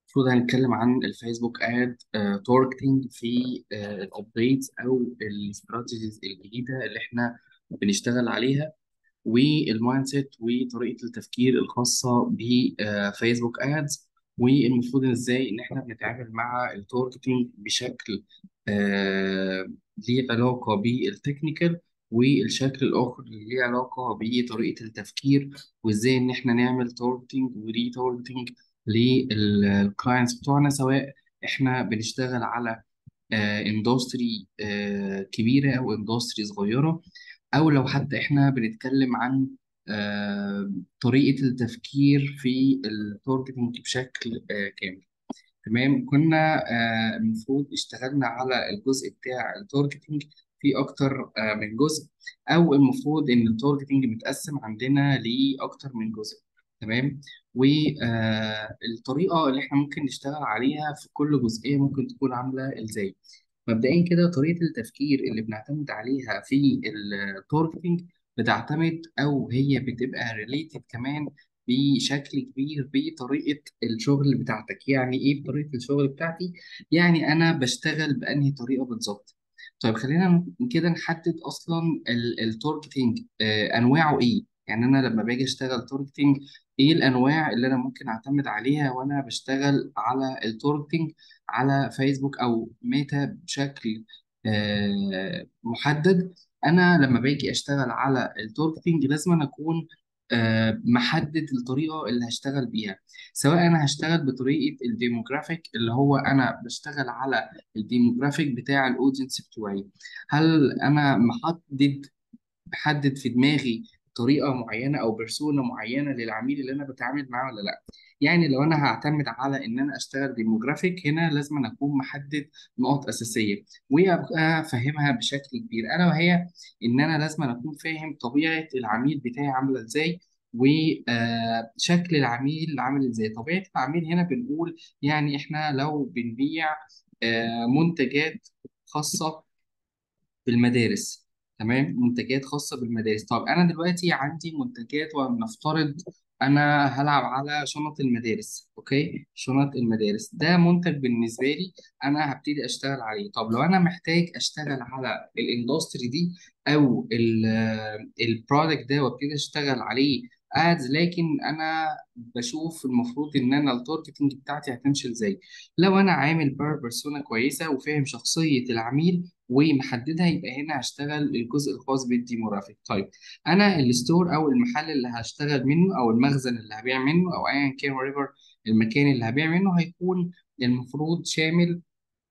المفروض هنتكلم عن الفيسبوك اد تارجتنج في الابديتس او الاستراتيجيز الجديده اللي احنا بنشتغل عليها والمايند سيت وطريقه التفكير الخاصه بفيسبوك ادز والمفروض إن ازاي ان احنا بنتعامل مع التارجتنج بشكل آه، ليه علاقه بالتكنيكال والشكل الاخر اللي ليه علاقه بطريقه التفكير وازاي ان احنا نعمل تارجتنج وري تارجتنج للكلاينتس بتوعنا سواء احنا بنشتغل على اندستري كبيره او اندستري صغيره او لو حتى احنا بنتكلم عن آه، طريقه التفكير في التارجتنج بشكل آه، كامل تمام كنا آه، المفروض اشتغلنا على الجزء بتاع التارجتنج في اكتر آه، من جزء او المفروض ان التارجتنج متقسم عندنا لاكتر من جزء تمام والطريقه اللي احنا ممكن نشتغل عليها في كل جزئيه ممكن تكون عامله ازاي مبدئيا كده طريقه التفكير اللي بنعتمد عليها في التارجتنج بتعتمد او هي بتبقى ريليتد كمان بشكل كبير بطريقة الشغل بتاعتك يعني إيه بطريقة الشغل بتاعتي؟ يعني أنا بشتغل بأنهي طريقة بالظبط طيب خلينا كده نحدد أصلا التارجتنج أنواعه إيه؟ يعني أنا لما باجي أشتغل تارجتنج إيه الأنواع اللي أنا ممكن أعتمد عليها وأنا بشتغل على التارجتنج على فيسبوك أو ميتا بشكل آه، محدد أنا لما باجي أشتغل على التارجتنج لازم أنا أكون آه، محدد الطريقة اللي هشتغل بيها سواء أنا هشتغل بطريقة الديموغرافيك اللي هو أنا بشتغل على الديموغرافيك بتاع الأودينس بتوعي هل أنا محدد بحدد في دماغي طريقة معينة أو بيرسونا معينة للعميل اللي أنا بتعامل معاه ولا لأ يعني لو أنا هعتمد على إن أنا أشتغل ديموغرافيك هنا لازم أنا أكون محدد نقط أساسية وأبقى فاهمها بشكل كبير ألا وهي إن أنا لازم أنا أكون فاهم طبيعة العميل بتاعي عاملة إزاي وشكل العميل عامل إزاي طبيعة العميل هنا بنقول يعني إحنا لو بنبيع آه، منتجات خاصة بالمدارس تمام منتجات خاصة بالمدارس طب أنا دلوقتي عندي منتجات ونفترض أنا هلعب على شنط المدارس أوكي شنط المدارس ده منتج بالنسبة لي أنا هبتدي أشتغل عليه طب لو أنا محتاج أشتغل على الاندستري دي أو البرودكت ده وابتدي أشتغل عليه ادز لكن انا بشوف المفروض ان انا التارجتنج بتاعتي هتمشي ازاي لو انا عامل بير بيرسونا كويسه وفاهم شخصيه العميل ومحددها يبقى هنا هشتغل الجزء الخاص بالديموغرافيك طيب انا الستور او المحل اللي هشتغل منه او المخزن اللي هبيع منه او ايا كان وريفر المكان اللي هبيع منه هيكون المفروض شامل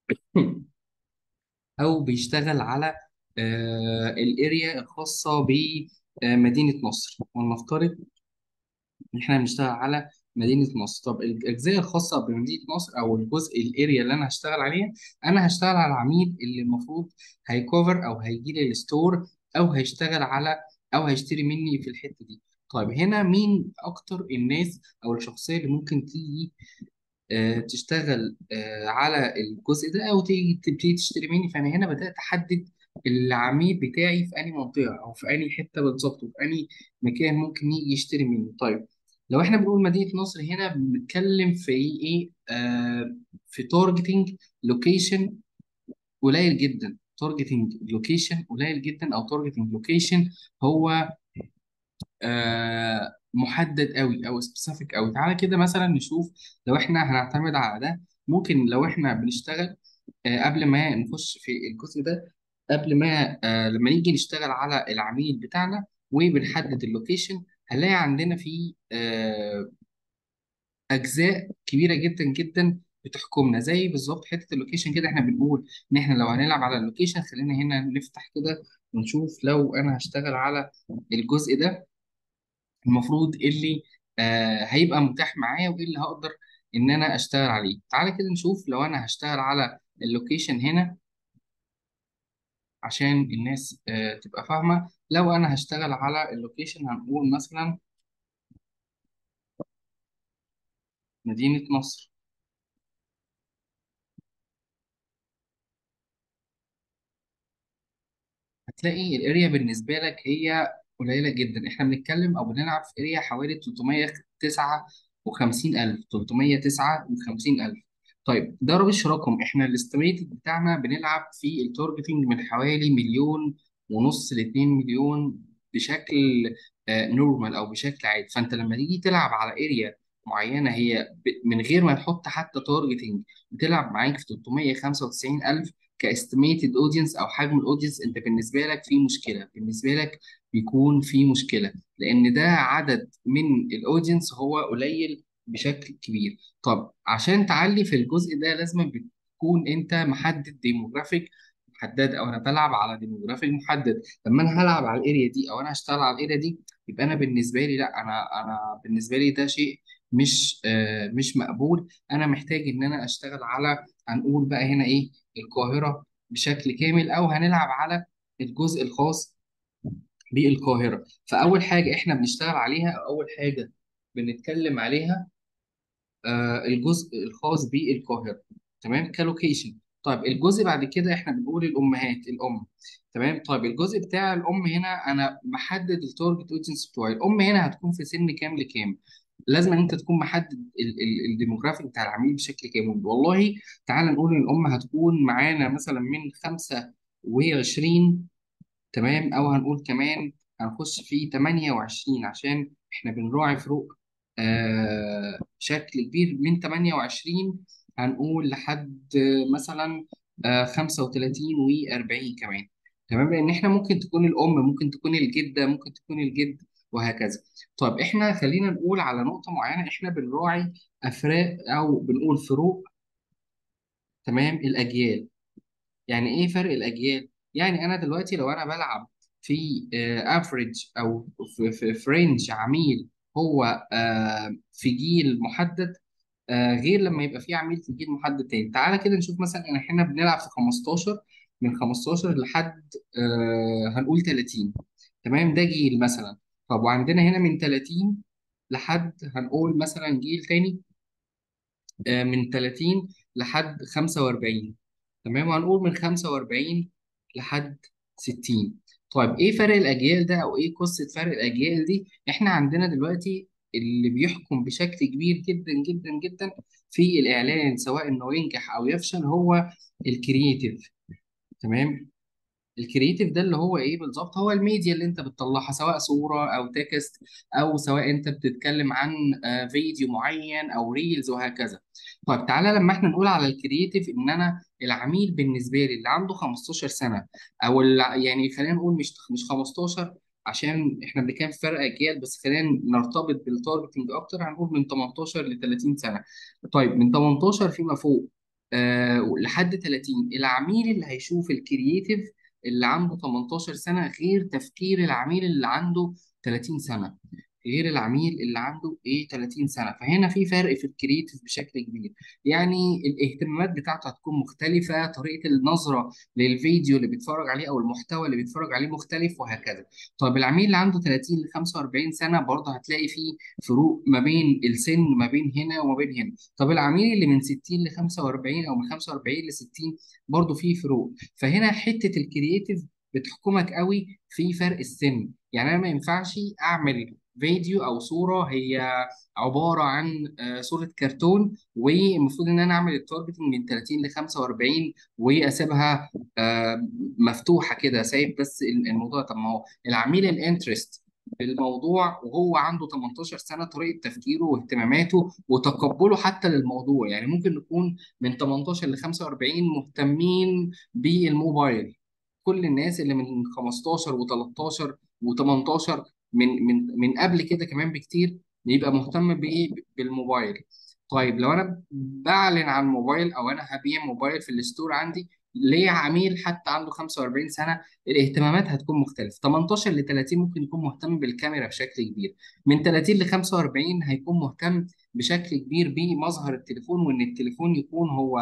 او بيشتغل على الاريا الخاصه بمدينه نصر ولنفترض ان احنا بنشتغل على مدينه نصر طب الاجزاء الخاصه بمدينه نصر او الجزء الاريا اللي انا هشتغل عليها انا هشتغل على العميل اللي المفروض هيكوفر او هيجي لي الستور او هيشتغل على او هيشتري مني في الحته دي طيب هنا مين اكتر الناس او الشخصيه اللي ممكن تيجي آه، تشتغل آه، على الجزء ده او تيجي تبتدي تشتري مني فانا هنا بدات احدد العميل بتاعي في انهي منطقه او في انهي حته بالظبط وفي انهي مكان ممكن يجي يشتري مني طيب لو احنا بنقول مدينه نصر هنا بنتكلم في ايه آه في تارجتنج لوكيشن قليل جدا تارجتنج لوكيشن قليل جدا او تارجتنج لوكيشن هو آه محدد قوي او سبيسيفيك قوي تعالى كده مثلا نشوف لو احنا هنعتمد على ده ممكن لو احنا بنشتغل آه قبل ما نخش في الجزء ده قبل ما آه لما نيجي نشتغل على العميل بتاعنا وبنحدد اللوكيشن هنلاقي عندنا في آه اجزاء كبيره جدا جدا بتحكمنا زي بالظبط حته اللوكيشن كده احنا بنقول ان احنا لو هنلعب على اللوكيشن خلينا هنا نفتح كده ونشوف لو انا هشتغل على الجزء ده المفروض إيه اللي آه هيبقى متاح معايا وايه اللي هقدر ان انا اشتغل عليه تعالى كده نشوف لو انا هشتغل على اللوكيشن هنا عشان الناس آه تبقى فاهمة لو انا هشتغل على اللوكيشن هنقول مثلا مدينة نصر هتلاقي الاريا بالنسبة لك هي قليلة جدا احنا بنتكلم او بنلعب في اريا حوالي 349 و50000 359000 طيب ده مش رقم احنا الاستيميتد بتاعنا بنلعب في التارجتنج من حوالي مليون ونص ل 2 مليون بشكل نورمال او بشكل عادي فانت لما تيجي تلعب على اريا معينه هي ب- من غير ما نحط حتى تارجتنج بتلعب معاك في 395000 كاستيميتد اودينس او حجم الاودينس انت بالنسبه لك في مشكله بالنسبه لك بيكون في مشكله لان ده عدد من الاودينس هو قليل بشكل كبير طب عشان تعلي في الجزء ده لازم بتكون انت محدد ديموغرافيك محدد او انا بلعب على ديموغرافيك محدد لما انا هلعب على الاريا دي او انا هشتغل على الاريا دي يبقى انا بالنسبه لي لا انا انا بالنسبه لي ده شيء مش آه مش مقبول انا محتاج ان انا اشتغل على هنقول بقى هنا ايه القاهره بشكل كامل او هنلعب على الجزء الخاص بالقاهره فاول حاجه احنا بنشتغل عليها أو اول حاجه بنتكلم عليها آه، الجزء الخاص بالقاهرة تمام كلوكيشن طيب الجزء بعد كده احنا بنقول الامهات الام تمام طيب الجزء بتاع الام هنا انا محدد التارجت اودينس بتوعي الام هنا هتكون في سن كام لكام لازم ان انت تكون محدد ال- ال- الديموغرافيك بتاع العميل بشكل كامل والله تعال نقول ان الام هتكون معانا مثلا من 25 تمام او هنقول كمان هنخش في 28 عشان احنا بنراعي فروق آه بشكل كبير من 28 هنقول لحد آه، مثلا آه 35 و40 كمان تمام لان احنا ممكن تكون الام ممكن تكون الجده ممكن تكون الجد وهكذا طيب احنا خلينا نقول على نقطه معينه احنا بنراعي افراق او بنقول فروق تمام الاجيال يعني ايه فرق الاجيال يعني انا دلوقتي لو انا بلعب في افريج او في في في رينج عميل هو آه، في جيل محدد آه، غير لما يبقى في عميل في جيل محدد تاني تعالى كده نشوف مثلا إن احنا بنلعب في 15 من 15 لحد آه، هنقول 30 تمام ده جيل مثلا طب وعندنا هنا من 30 لحد هنقول مثلا جيل تاني آه، من 30 لحد 45 تمام وهنقول من 45 لحد 60 طيب ايه فرق الاجيال ده او ايه قصه فرق الاجيال دي احنا عندنا دلوقتي اللي بيحكم بشكل كبير جدا جدا جدا في الاعلان سواء انه ينجح او يفشل هو الكرييتيف تمام الكرييتيف ده اللي هو ايه بالظبط هو الميديا اللي انت بتطلعها سواء صورة او تكست او سواء انت بتتكلم عن آه، فيديو معين او ريلز وهكذا طيب تعالى لما احنا نقول على الكرييتيف ان انا العميل بالنسبة لي اللي عنده 15 سنة او الع- يعني خلينا نقول مش مش 15 عشان احنا بنتكلم في فرق اجيال بس خلينا نرتبط بالتارجتنج اكتر هنقول من 18 ل 30 سنة طيب من 18 فيما فوق آه لحد 30 العميل اللي هيشوف الكرييتيف اللي عنده 18 سنة غير تفكير العميل اللي عنده 30 سنة غير العميل اللي عنده ايه 30 سنة فهنا في فرق في الكرياتيف بشكل كبير يعني الاهتمامات بتاعته هتكون مختلفة طريقة النظرة للفيديو اللي بيتفرج عليه او المحتوى اللي بيتفرج عليه مختلف وهكذا طب العميل اللي عنده 30 ل 45 سنة برضه هتلاقي فيه فروق ما بين السن ما بين هنا وما بين هنا طب العميل اللي من 60 ل 45 او من 45 ل 60 برضه فيه فروق فهنا حته الكرييتيف بتحكمك قوي في فرق السن يعني انا ما ينفعش اعمل فيديو او صوره هي عباره عن آه، صوره كرتون والمفروض ان انا اعمل التارجتنج من 30 ل 45 واسيبها آه، مفتوحه كده سايب بس الموضوع طب ما هو العميل الانترست بالموضوع وهو عنده 18 سنه طريقه تفكيره واهتماماته وتقبله حتى للموضوع يعني ممكن نكون من 18 ل 45 مهتمين بالموبايل كل الناس اللي من 15 و13 و18 من من من قبل كده كمان بكتير بيبقى مهتم بايه بالموبايل طيب لو انا بعلن عن موبايل او انا هبيع موبايل في الستور عندي ليه عميل حتى عنده 45 سنة الاهتمامات هتكون مختلفة 18 ل 30 ممكن يكون مهتم بالكاميرا بشكل كبير من 30 ل 45 هيكون مهتم بشكل كبير بمظهر التليفون وان التليفون يكون هو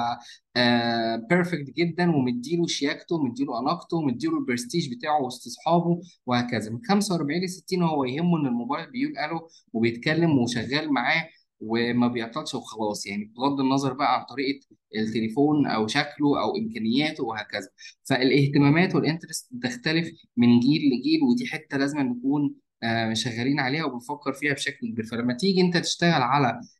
بيرفكت جدا ومديله شياكته مديله اناقته مديله البرستيج بتاعه وسط اصحابه وهكذا من 45 ل 60 هو يهمه ان الموبايل بيقول الو وبيتكلم وشغال معاه وما بيعطلش وخلاص يعني بغض النظر بقى عن طريقه التليفون او شكله او امكانياته وهكذا فالاهتمامات والانترست بتختلف من جيل لجيل ودي حته لازم نكون آه، شغالين عليها وبنفكر فيها بشكل كبير فلما تيجي انت تشتغل على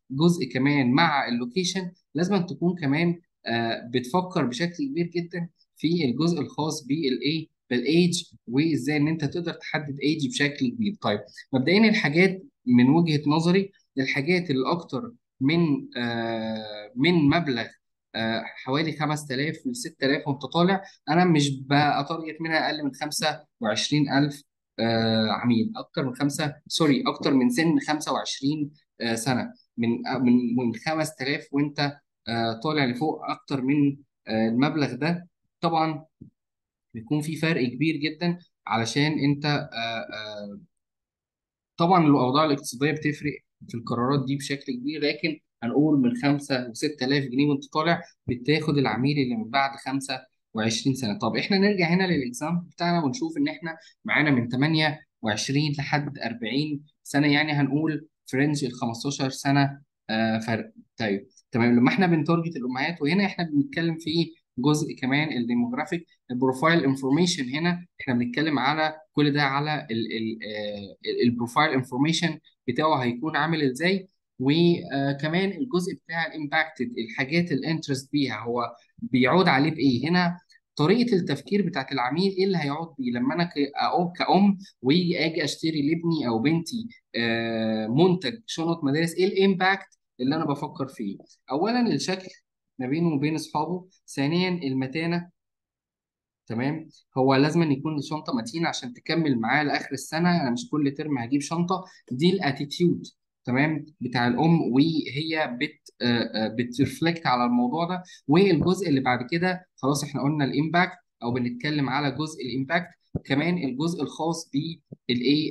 جزء كمان مع اللوكيشن لازم تكون كمان آه، بتفكر بشكل كبير جدا في الجزء الخاص بالايه بالايدج وازاي ان انت تقدر تحدد ايدج بشكل كبير طيب مبدئيا الحاجات من وجهة نظري الحاجات اللي اكتر من آه، من مبلغ آه، حوالي 5000 ل 6000 وانت طالع انا مش بأتارجت منها اقل من 25000 آه، عميل اكتر من خمسه سوري اكتر من سن 25 آه، سنه من آه، من من 5000 وانت آه، طالع لفوق اكتر من آه، المبلغ ده طبعا بيكون في فرق كبير جدا علشان انت آه، آه، طبعا الأوضاع الاقتصادية بتفرق في القرارات دي بشكل كبير لكن هنقول من 5 و 6000 جنيه وانت طالع بتاخد العميل اللي من بعد 25 سنة طب احنا نرجع هنا للإكزام بتاعنا ونشوف إن احنا معانا من 28 لحد 40 سنة يعني هنقول في رينج ال 15 سنة آه فرق طيب تمام لما احنا بنتارجت الأمهات وهنا احنا بنتكلم في جزء كمان الديموغرافيك البروفايل انفورميشن هنا احنا بنتكلم على كل ده على البروفايل انفورميشن بتاعه هيكون عامل ازاي وكمان الجزء بتاع الامباكتد الحاجات الانترست بيها هو بيعود عليه بايه هنا طريقه التفكير بتاعت العميل ايه اللي هيعود بيه لما انا ك- أقوم كأم واجي اشتري لابني او بنتي آه، منتج شنط مدارس ايه الامباكت اللي انا بفكر فيه اولا الشكل ما بينه وبين اصحابه ثانيا المتانه تمام هو لازم أن يكون الشنطه متينه عشان تكمل معاه لاخر السنه انا مش كل ترم هجيب شنطه دي الاتيتيود تمام بتاع الام وهي بت بترفلكت على الموضوع ده والجزء اللي بعد كده خلاص احنا قلنا الامباكت او بنتكلم على جزء الامباكت كمان الجزء الخاص بالايه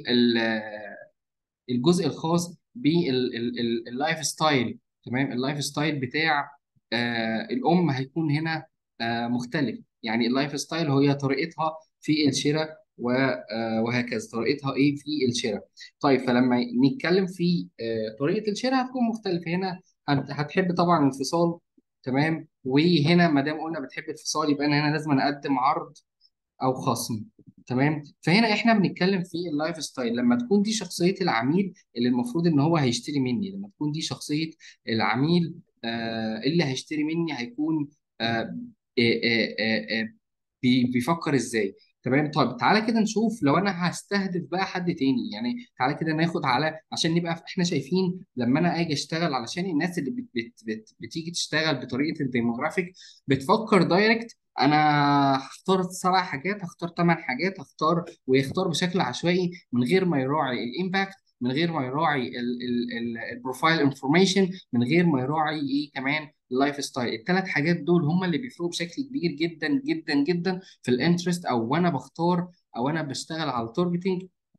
الجزء الخاص باللايف ستايل تمام اللايف ستايل بتاع آه الام هيكون هنا آه مختلف يعني اللايف ستايل هي طريقتها في الشراء و- آه، وهكذا طريقتها ايه في الشراء طيب فلما نتكلم في آه، طريقة الشراء هتكون مختلفة هنا هت- هتحب طبعا الانفصال تمام وهنا ما دام قلنا بتحب الانفصال يبقى انا هنا لازم اقدم عرض او خصم تمام فهنا احنا بنتكلم في اللايف ستايل لما تكون دي شخصيه العميل اللي المفروض ان هو هيشتري مني لما تكون دي شخصيه العميل آه اللي هيشتري مني هيكون آه آه آه آه آه بي- بيفكر ازاي تمام طيب تعالى كده نشوف لو انا هستهدف بقى حد تاني يعني تعالى كده ناخد على عشان نبقى احنا شايفين لما انا اجي اشتغل علشان الناس اللي بت بت بت بتيجي تشتغل بطريقه الديموغرافيك بتفكر دايركت انا هختار سبع حاجات هختار ثمان حاجات هختار ويختار بشكل عشوائي من غير ما يراعي الامباكت من غير ما يراعي البروفايل انفورميشن من غير ما يراعي ايه كمان اللايف ستايل الثلاث حاجات دول هم اللي بيفرقوا بشكل كبير جدا جدا جدا في الانترست او وانا بختار او انا بشتغل على التارجتنج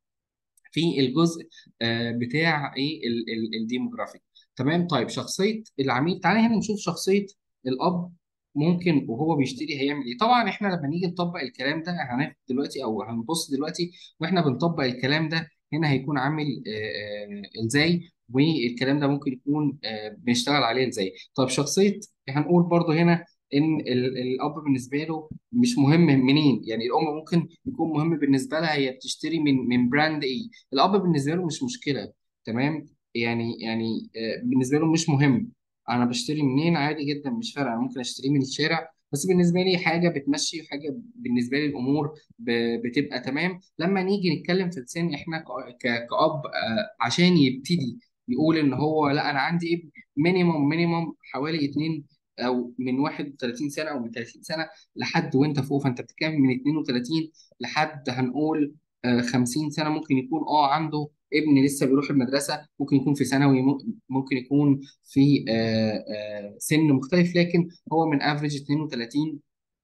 في الجزء آه، بتاع ايه ال- ال- الديموغرافيك تمام طيب شخصيه العميل تعالى هنا نشوف شخصيه الاب ممكن وهو بيشتري هيعمل ايه طبعا احنا لما نيجي نطبق الكلام ده هناخد دلوقتي او هنبص دلوقتي واحنا بنطبق الكلام ده هنا هيكون عامل آه، آه، ازاي والكلام ده ممكن يكون آه، بنشتغل عليه ازاي طب شخصيه هنقول برضو هنا ان ال- الاب بالنسبه له مش مهم منين يعني الام ممكن يكون مهم بالنسبه لها هي بتشتري من من براند ايه الاب بالنسبه له مش مشكله تمام يعني يعني آه، بالنسبه له مش مهم انا بشتري منين عادي جدا مش فارقه انا ممكن اشتريه من الشارع بس بالنسبه لي حاجه بتمشي وحاجه بالنسبه لي الامور ب- بتبقى تمام لما نيجي نتكلم في السن احنا ك- ك- كأب آه، عشان يبتدي يقول ان هو لا انا عندي ابن مينيمم مينيمم حوالي اتنين او من 31 سنه او من 30 سنه لحد وانت فوق فانت بتتكلم من 32 لحد هنقول آه، 50 سنه ممكن يكون اه عنده ابن لسه بيروح المدرسه ممكن يكون في ثانوي مم- ممكن يكون في آه، آه، سن مختلف لكن هو من افريج 32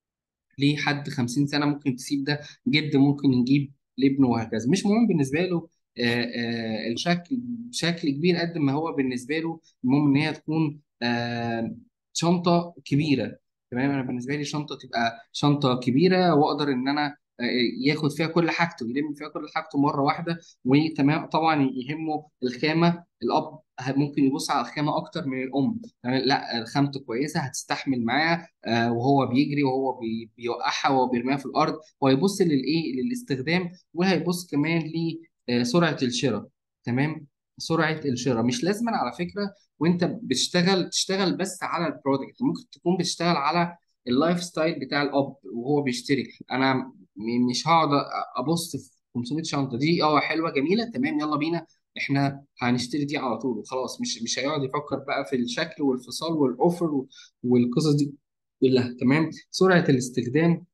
لحد 50 سنه ممكن تسيب ده جد ممكن يجيب لابنه وهكذا مش مهم بالنسبه له آه، آه، الشكل بشكل كبير قد ما هو بالنسبه له المهم ان هي تكون آه، شنطه كبيره تمام انا بالنسبه لي شنطه تبقى شنطه كبيره واقدر ان انا آه، ياخد فيها كل حاجته يلم فيها كل حاجته مره واحده وتمام طبعا يهمه الخامه الاب ممكن يبص على الخامه اكتر من الام يعني لا خامته كويسه هتستحمل معاه آه، وهو بيجري وهو بي- بيوقعها وهو بيرميها في الارض وهيبص للايه للاستخدام وهيبص كمان لسرعه الشراء تمام سرعه الشراء مش لازما على فكره وانت بتشتغل تشتغل بس على البرودكت ممكن تكون بتشتغل على اللايف ستايل بتاع الاب وهو بيشتري انا م- مش هقعد أ- ابص في 500 شنطه دي اه حلوه جميله تمام يلا بينا احنا هنشتري دي على طول وخلاص مش مش هيقعد يفكر بقى في الشكل والفصال والاوفر و- والقصص دي كلها تمام سرعه الاستخدام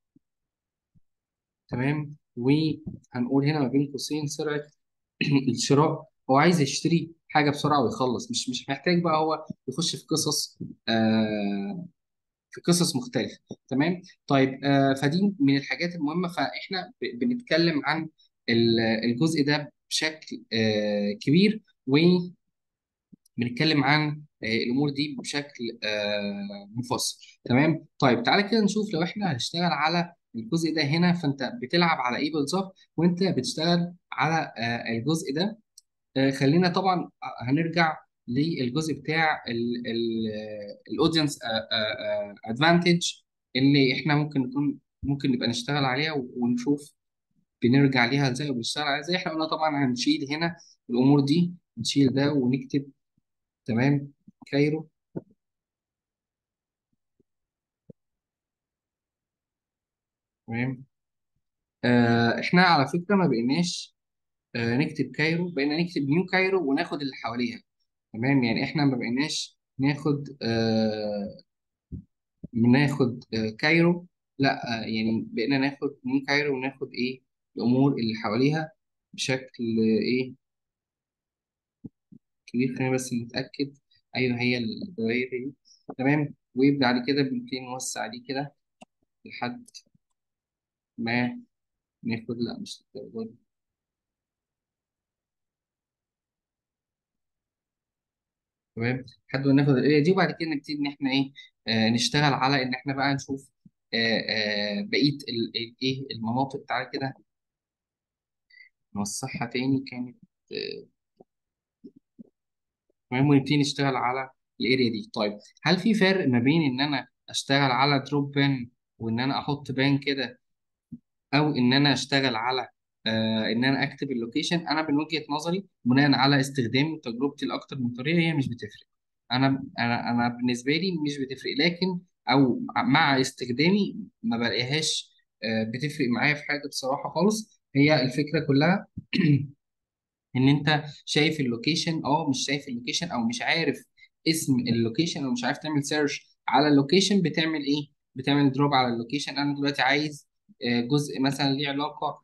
تمام وهنقول هنا ما بين قوسين سرعه الشراء هو عايز يشتري حاجه بسرعه ويخلص مش مش محتاج بقى هو يخش في قصص آه في قصص مختلفه تمام طيب آه فدي من الحاجات المهمه فاحنا ب- بنتكلم عن ال- الجزء ده بشكل آه كبير وبنتكلم عن آه الامور دي بشكل آه مفصل تمام طيب تعالى كده نشوف لو احنا هنشتغل على الجزء ده هنا فانت بتلعب على ايه بالظبط وانت بتشتغل على آه الجزء ده آه، خلينا طبعا هنرجع للجزء بتاع الاودينس ادفانتج اللي احنا ممكن نكون ممكن نبقى نشتغل عليها ونشوف بنرجع ليها ازاي وبنشتغل عليها ازاي احنا قلنا طبعا هنشيل هنا الامور دي نشيل ده ونكتب تمام كايرو تمام آه احنا على فكره ما بقيناش آه نكتب كايرو بقينا نكتب نيو كايرو وناخد اللي حواليها تمام يعني احنا ما بقيناش ناخد آه بناخد آه، كايرو لا آه، يعني بقينا ناخد من كايرو وناخد ايه الامور اللي حواليها بشكل آه، ايه كبير خلينا بس نتاكد ايوه هي الدوائر دي تمام وبعد كده بنبتدي نوسع دي كده لحد ما ناخد لا مش الدرجة دي. تمام لحد ما ناخد الاريا دي وبعد كده نبتدي ان احنا ايه آه نشتغل على ان احنا بقى نشوف آه آه بقيه ال- ال- ايه المناطق تعالى كده نوسعها تاني كانت آه، تمام ونبتدي نشتغل على الاريا دي طيب هل في فرق ما بين ان انا اشتغل على دروب بان وان انا احط بان كده او ان انا اشتغل على آه ان انا اكتب اللوكيشن انا من وجهة نظري بناء على استخدامي وتجربتي لاكتر من طريقه هي مش بتفرق انا انا انا بالنسبه لي مش بتفرق لكن او مع استخدامي ما بلاقيهاش آه بتفرق معايا في حاجه بصراحه خالص هي الفكره كلها ان انت شايف اللوكيشن اه مش شايف اللوكيشن او مش عارف اسم اللوكيشن او مش عارف تعمل سيرش على اللوكيشن بتعمل ايه بتعمل دروب على اللوكيشن انا دلوقتي عايز آه، جزء مثلا ليه علاقه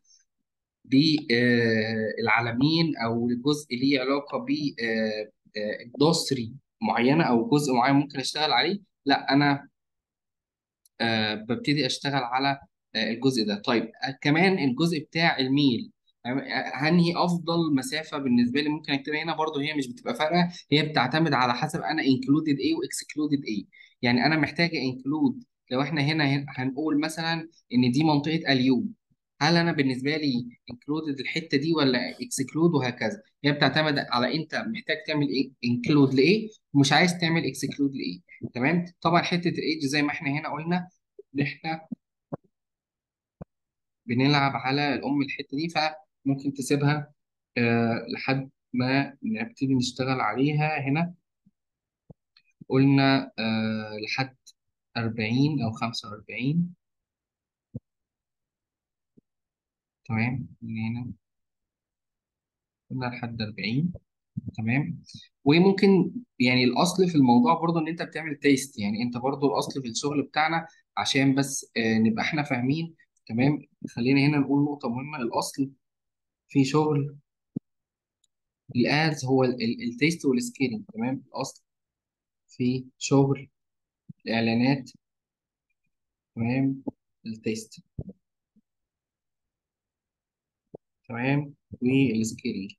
بالعالمين او جزء ليه علاقه ب اندستري معينه او جزء معين ممكن اشتغل عليه لا انا آه، ببتدي اشتغل على آه، الجزء ده طيب آه، كمان الجزء بتاع الميل آه، هنهي افضل مسافه بالنسبه لي ممكن اكتبها هنا برضو هي مش بتبقى فارقه هي بتعتمد على حسب انا انكلودد ايه واكسكلودد ايه يعني انا محتاجه انكلود لو احنا هنا هن- هنقول مثلا ان دي منطقه اليوم هل انا بالنسبه لي انكلودد الحته دي ولا اكسكلود وهكذا هي بتعتمد على انت محتاج تعمل ايه انكلود لايه ومش عايز تعمل اكسكلود لايه تمام طبعا حته الايدج زي ما احنا هنا قلنا ان احنا بنلعب على الام الحته دي فممكن تسيبها آه لحد ما نبتدي نشتغل عليها هنا قلنا آه لحد 40 او 45 تمام من هنا قلنا لحد 40 تمام وممكن يعني الاصل في الموضوع برضو ان انت بتعمل تيست يعني انت برضو الاصل في الشغل بتاعنا عشان بس آه نبقى احنا فاهمين تمام خلينا هنا نقول نقطة مهمة الاصل في شغل الادز هو التيست والسكيلينج تمام الاصل في شغل الاعلانات تمام التيست تمام والسكيلينج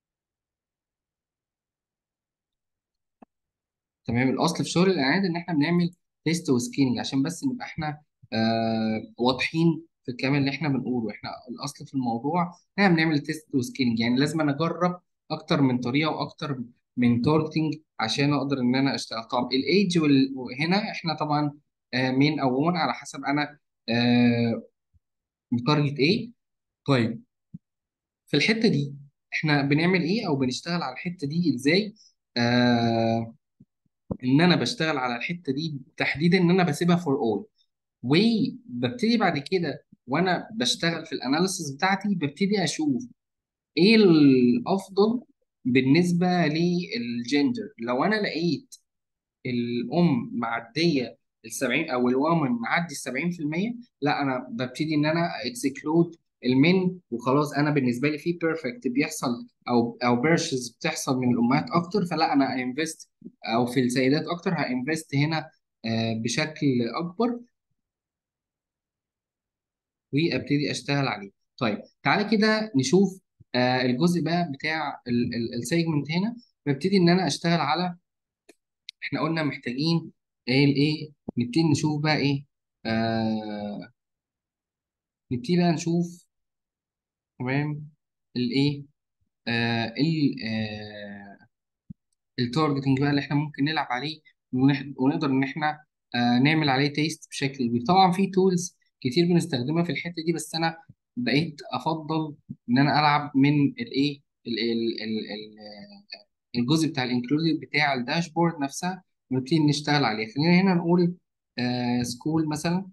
تمام الاصل في شغل الاعلانات ان احنا بنعمل تيست وسكيلينج عشان بس نبقى احنا آه واضحين في الكلام اللي احنا بنقوله احنا الاصل في الموضوع ان احنا بنعمل تيست وسكيلينج يعني لازم انا اجرب اكتر من طريقه واكتر من تارجتنج عشان اقدر ان انا اشتغل طب الايدج هنا احنا طبعا آه مين او وومن على حسب انا آه متارجت ايه طيب في الحته دي احنا بنعمل ايه او بنشتغل على الحته دي ازاي آه ان انا بشتغل على الحته دي تحديدا ان انا بسيبها فور اول وببتدي بعد كده وانا بشتغل في الاناليسيس بتاعتي ببتدي اشوف ايه الافضل بالنسبه للجندر لو انا لقيت الام معديه ال 70 او الومن معدي ال 70% لا انا ببتدي ان انا اكسكلود المن وخلاص انا بالنسبه لي في بيرفكت بيحصل او او بيرشز بتحصل من الامهات اكتر فلا انا انفست او في السيدات اكتر هانفست هنا آه، بشكل اكبر وابتدي اشتغل عليه طيب تعالى كده نشوف آه، الجزء بقى بتاع السيجمنت هنا ببتدي ان انا اشتغل على احنا قلنا محتاجين ايه الايه نبتدي نشوف بقى ايه آه نبتدي بقى نشوف تمام الايه آه ال آه التارجتنج بقى اللي احنا ممكن نلعب عليه ونح- ونقدر ان احنا آه نعمل عليه تيست بشكل كبير طبعا في تولز كتير بنستخدمها في الحته دي بس انا بقيت افضل ان انا العب من الايه ال- ال- ال- ال- آه، الجزء بتاع الانكلودed بتاع الداشبورد نفسها ونبتدي نشتغل عليه خلينا هنا نقول سكول مثلا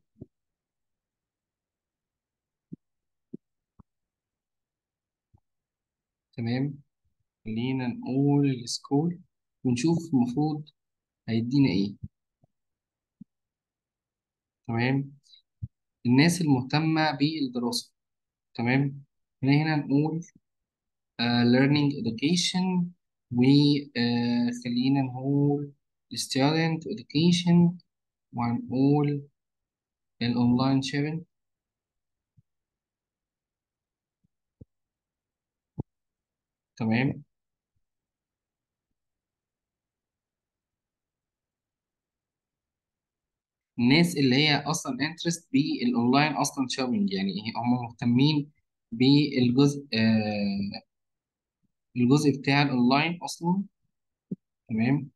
تمام خلينا نقول السكول ونشوف المفروض هيدينا ايه تمام الناس المهتمة بالدراسة تمام خلينا هنا نقول uh, learning education وخلينا نقول student education وهنقول الاونلاين شيرنج تمام الناس اللي هي اصلا انترست بالاونلاين اصلا شوبينج يعني هم مهتمين بالجزء آه الجزء بتاع الاونلاين اصلا تمام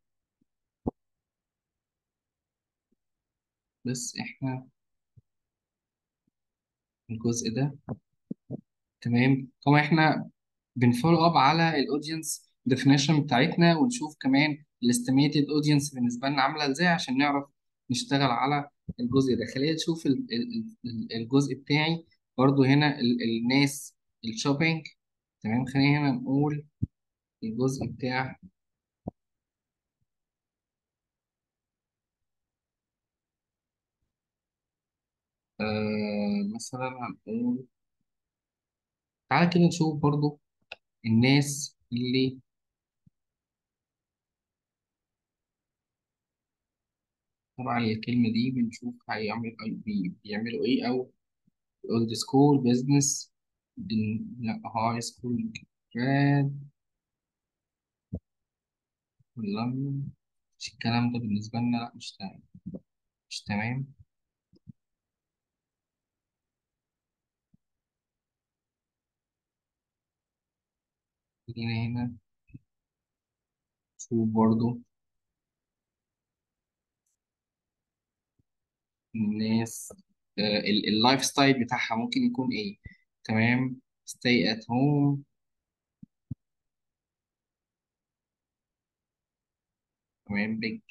بس احنا الجزء ده تمام طبعا احنا بنفولو اب على الاودينس ديفينيشن بتاعتنا ونشوف كمان الاستيميتد اودينس بالنسبه لنا عامله ازاي عشان نعرف نشتغل على الجزء ده خلينا نشوف ال- ال- ال- الجزء بتاعي برضو هنا ال- الناس الشوبينج تمام خلينا هنا نقول الجزء بتاع آه مثلا هنقول تعالى كده نشوف برضو الناس اللي طبعا الكلمة دي بنشوف هيعمل بي- بيعملوا ايه او اولد سكول بزنس لا هاي سكول جراد لندن مش الكلام ده بالنسبة لنا لا مش تمام مش تمام خلينا هنا نشوف برضو الناس آه، ال- اللايف ستايل بتاعها ممكن يكون ايه تمام stay at home تمام big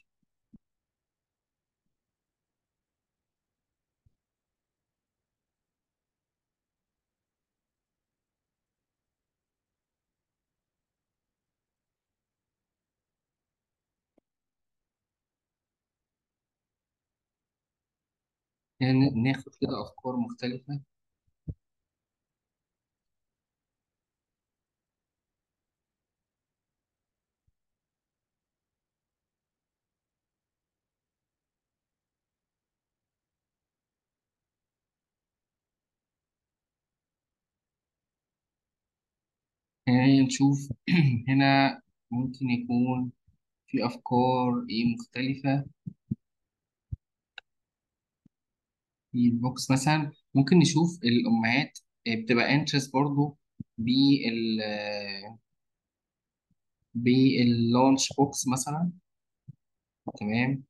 يعني ناخد كده أفكار مختلفة يعني نشوف هنا ممكن يكون في أفكار إيه مختلفة في البوكس مثلا ممكن نشوف الأمهات آه، بتبقى انترست برضو بال باللانش بوكس مثلا تمام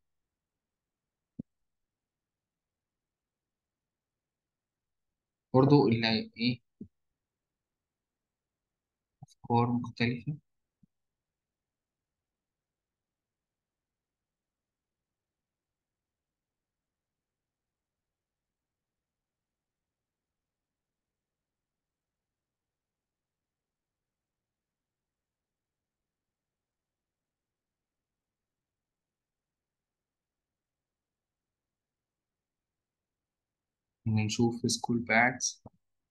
برضو اللي ايه أفكار مختلفة نشوف سكول باكس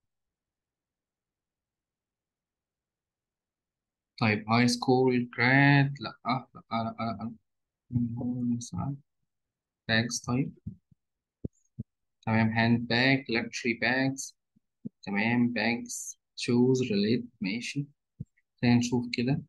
طيب هاي سكول جراد لأ لأ لأ لأ لأ باكس طيب تمام هاند باج luxury bags تمام bags shoes relate ماشي خلينا نشوف كده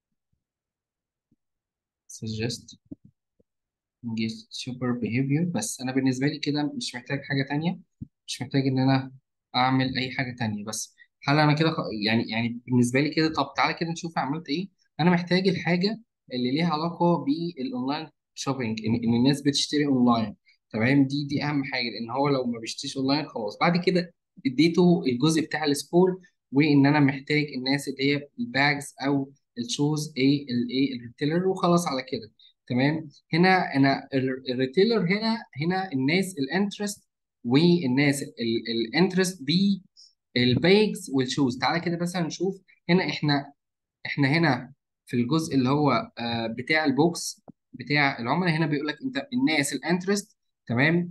suggest engage super behavior بس أنا بالنسبة لي كده مش محتاج حاجة تانية مش محتاج إن أنا أعمل أي حاجة تانية بس هل أنا كده خ... يعني يعني بالنسبة لي كده طب تعالى كده نشوف عملت إيه أنا محتاج الحاجة اللي ليها علاقة بالأونلاين شوبينج إن, إن الناس بتشتري أونلاين تمام دي دي أهم حاجة لأن هو لو ما بيشتريش أونلاين خلاص بعد كده اديته الجزء بتاع السكول وإن أنا محتاج الناس اللي هي الباجز أو الشوز إيه الإيه الريتيلر وخلاص على كده تمام هنا انا ال- الريتيلر هنا هنا الناس الانترست والناس الانترست بالبايجز والشوز تعالى كده مثلا نشوف هنا احنا احنا هنا في الجزء اللي هو آه، بتاع البوكس بتاع العملاء هنا بيقول لك انت الناس الانترست تمام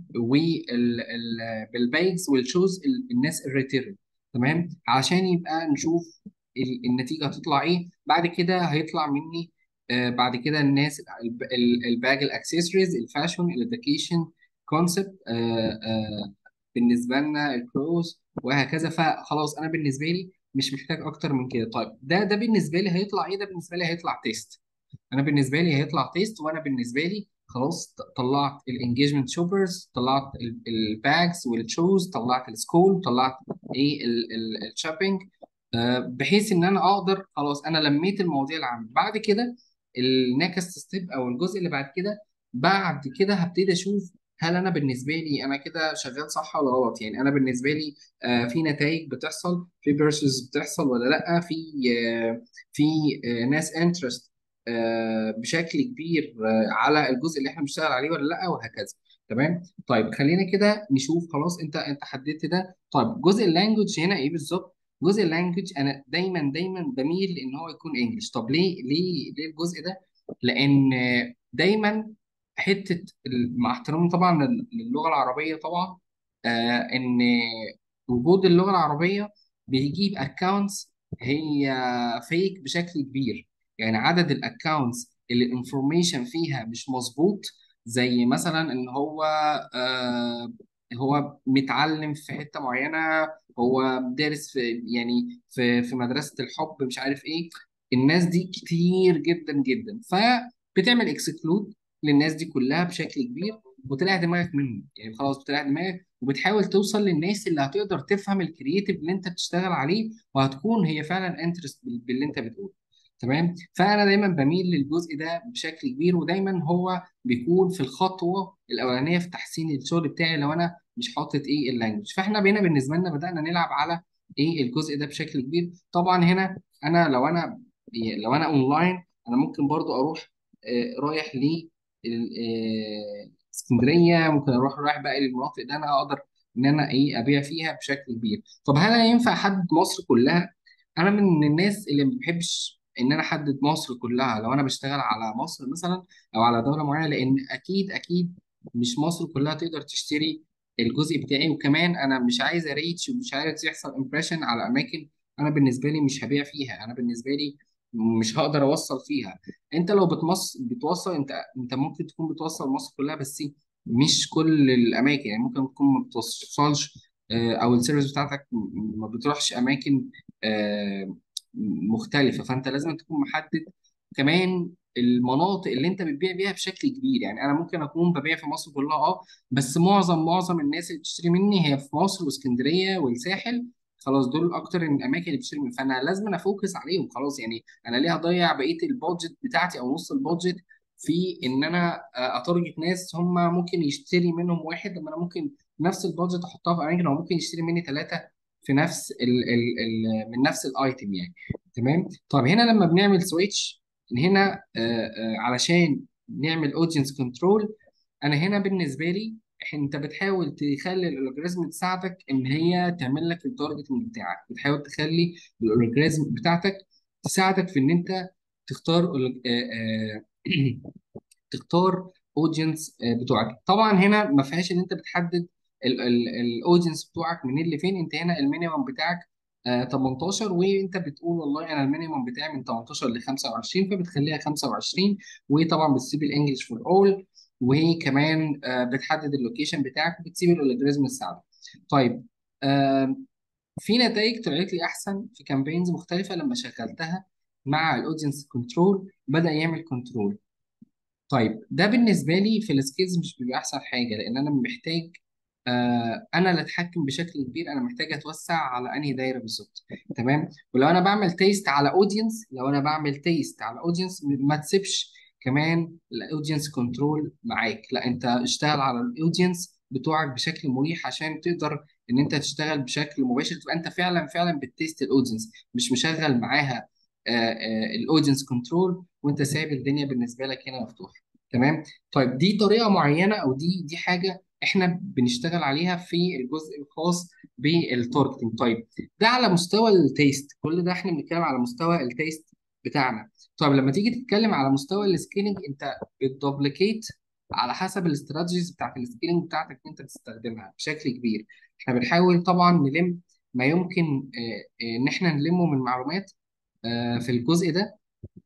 والبايجز والشوز الناس الريتيرن تمام عشان يبقى نشوف ال- النتيجه هتطلع ايه بعد كده هيطلع مني آه، بعد كده الناس الب- ال- الباج الاكسسوارز الفاشن الاديوكيشن كونسبت بالنسبه لنا الكروز وهكذا فخلاص انا بالنسبه لي مش محتاج اكتر من كده طيب ده ده بالنسبه لي هيطلع ايه ده بالنسبه لي هيطلع تيست انا بالنسبه لي هيطلع تيست وانا بالنسبه لي خلاص ط- طلعت الانجيجمنت شوبرز طلعت الباجز والشوز طلعت السكول طلعت ايه الشوبينج بحيث ان انا اقدر خلاص انا لميت المواضيع العامه بعد كده النكست ستيب او الجزء اللي بعد كده بعد كده هبتدي اشوف هل انا بالنسبه لي انا كده شغال صح ولا غلط يعني انا بالنسبه لي آه، في نتائج بتحصل في بيرسز بتحصل ولا لا في آه، في آه، ناس انترست بشكل كبير آه، على الجزء اللي احنا بنشتغل عليه ولا لا وهكذا تمام طيب خلينا كده نشوف خلاص انت انت حددت ده طيب جزء اللانجوج هنا ايه بالظبط جزء اللانجوج انا دايما دايما بميل لان هو يكون انجلش طب ليه ليه ليه الجزء ده لان آه، دايما حته ال- مع احترامي طبعا لل- للغه العربيه طبعا آه ان وجود اللغه العربيه بيجيب اكونتس هي فيك بشكل كبير يعني عدد الاكونتس اللي الانفورميشن فيها مش مظبوط زي مثلا ان هو آه هو متعلم في حته معينه هو دارس في يعني في في مدرسه الحب مش عارف ايه الناس دي كتير جدا جدا فبتعمل اكسكلود للناس دي كلها بشكل كبير وتريح دماغك منهم يعني خلاص بتريح دماغك وبتحاول توصل للناس اللي هتقدر تفهم الكرييتيف اللي انت بتشتغل عليه وهتكون هي فعلا انترست باللي انت بتقوله تمام فانا دايما بميل للجزء ده بشكل كبير ودايما هو بيكون في الخطوه الاولانيه في تحسين الشغل بتاعي لو انا مش حاطط ايه اللانجوج فاحنا بينا بالنسبه لنا بدانا نلعب على ايه الجزء ده بشكل كبير طبعا هنا انا لو انا لو انا اونلاين انا ممكن برضو اروح آه، رايح ل اسكندريه ممكن اروح رايح بقى للمناطق اللي انا اقدر ان انا ايه ابيع فيها بشكل كبير طب هل أنا ينفع احدد مصر كلها انا من الناس اللي ما بحبش ان انا احدد مصر كلها لو انا بشتغل على مصر مثلا او على دوله معينه لان اكيد اكيد مش مصر كلها تقدر تشتري الجزء بتاعي وكمان انا مش عايز اريتش ومش عايز يحصل امبريشن على اماكن انا بالنسبه لي مش هبيع فيها انا بالنسبه لي مش هقدر اوصل فيها انت لو بتمص بتوصل انت انت ممكن تكون بتوصل مصر كلها بس مش كل الاماكن يعني ممكن تكون ما بتوصلش آه، او السيرفيس بتاعتك م- ما بتروحش اماكن آه، مختلفه فانت لازم تكون محدد كمان المناطق اللي انت بتبيع بيها بشكل كبير يعني انا ممكن اكون ببيع في مصر كلها اه بس معظم معظم الناس اللي بتشتري مني هي في مصر واسكندريه والساحل خلاص دول اكتر الاماكن اللي بتشتري مني فانا لازم افوكس عليهم خلاص يعني انا ليه اضيع بقيه البادجت بتاعتي او نص البادجت في ان انا آه، اتارجت ناس هم ممكن يشتري منهم واحد لما انا ممكن نفس البادجت احطها في اماكن هو ممكن يشتري مني ثلاثه في نفس ال ال ال من نفس الايتم يعني تمام طب هنا لما بنعمل سويتش هنا آه آه علشان نعمل اودينس كنترول انا هنا بالنسبه لي انت بتحاول تخلي الالجوريزم تساعدك ان هي تعمل لك التارجتنج بتاعك بتحاول تخلي الالجوريزم بتاعتك تساعدك في ان انت تختار آه، آه، تختار اودينس بتوعك طبعا هنا ما فيهاش ان انت بتحدد الاودينس بتوعك منين لفين انت هنا المينيمم بتاعك آه، 18 وانت بتقول والله انا المينيمم بتاعي من 18 ل 25 فبتخليها 25 وطبعا بتسيب الانجلش فور اول وكمان آه، بتحدد اللوكيشن بتاعك وبتسيب الالجوريزم الساعده طيب آه، في نتائج طلعت لي احسن في كامبينز مختلفه لما شغلتها مع الاودينس كنترول بدا يعمل كنترول طيب ده بالنسبه لي في السكيلز مش بيبقى احسن حاجه لان انا محتاج آه انا اللي اتحكم بشكل كبير انا محتاج اتوسع على انهي دايره بالظبط تمام ولو انا بعمل تيست على اودينس لو انا بعمل تيست على اودينس ما تسيبش كمان الاودينس كنترول معاك لا انت اشتغل على الاودينس بتوعك بشكل مريح عشان تقدر ان انت تشتغل بشكل مباشر تبقى انت فعلا فعلا بتيست الاودينس مش مشغل معاها الاودينس كنترول وانت سايب الدنيا بالنسبه لك هنا مفتوحه تمام طيب دي طريقه معينه او دي دي حاجه احنا بنشتغل عليها في الجزء الخاص بالتارجتنج طيب ده على مستوى التيست كل ده احنا بنتكلم على مستوى التيست بتاعنا طيب لما تيجي تتكلم على مستوى السكيلينج انت بتدوبليكيت على حسب الاستراتيجيز بتاعت السكيلينج بتاعتك انت تستخدمها بشكل كبير احنا بنحاول طبعا نلم ما يمكن آه، آه، ان احنا نلمه من معلومات آه، في الجزء ده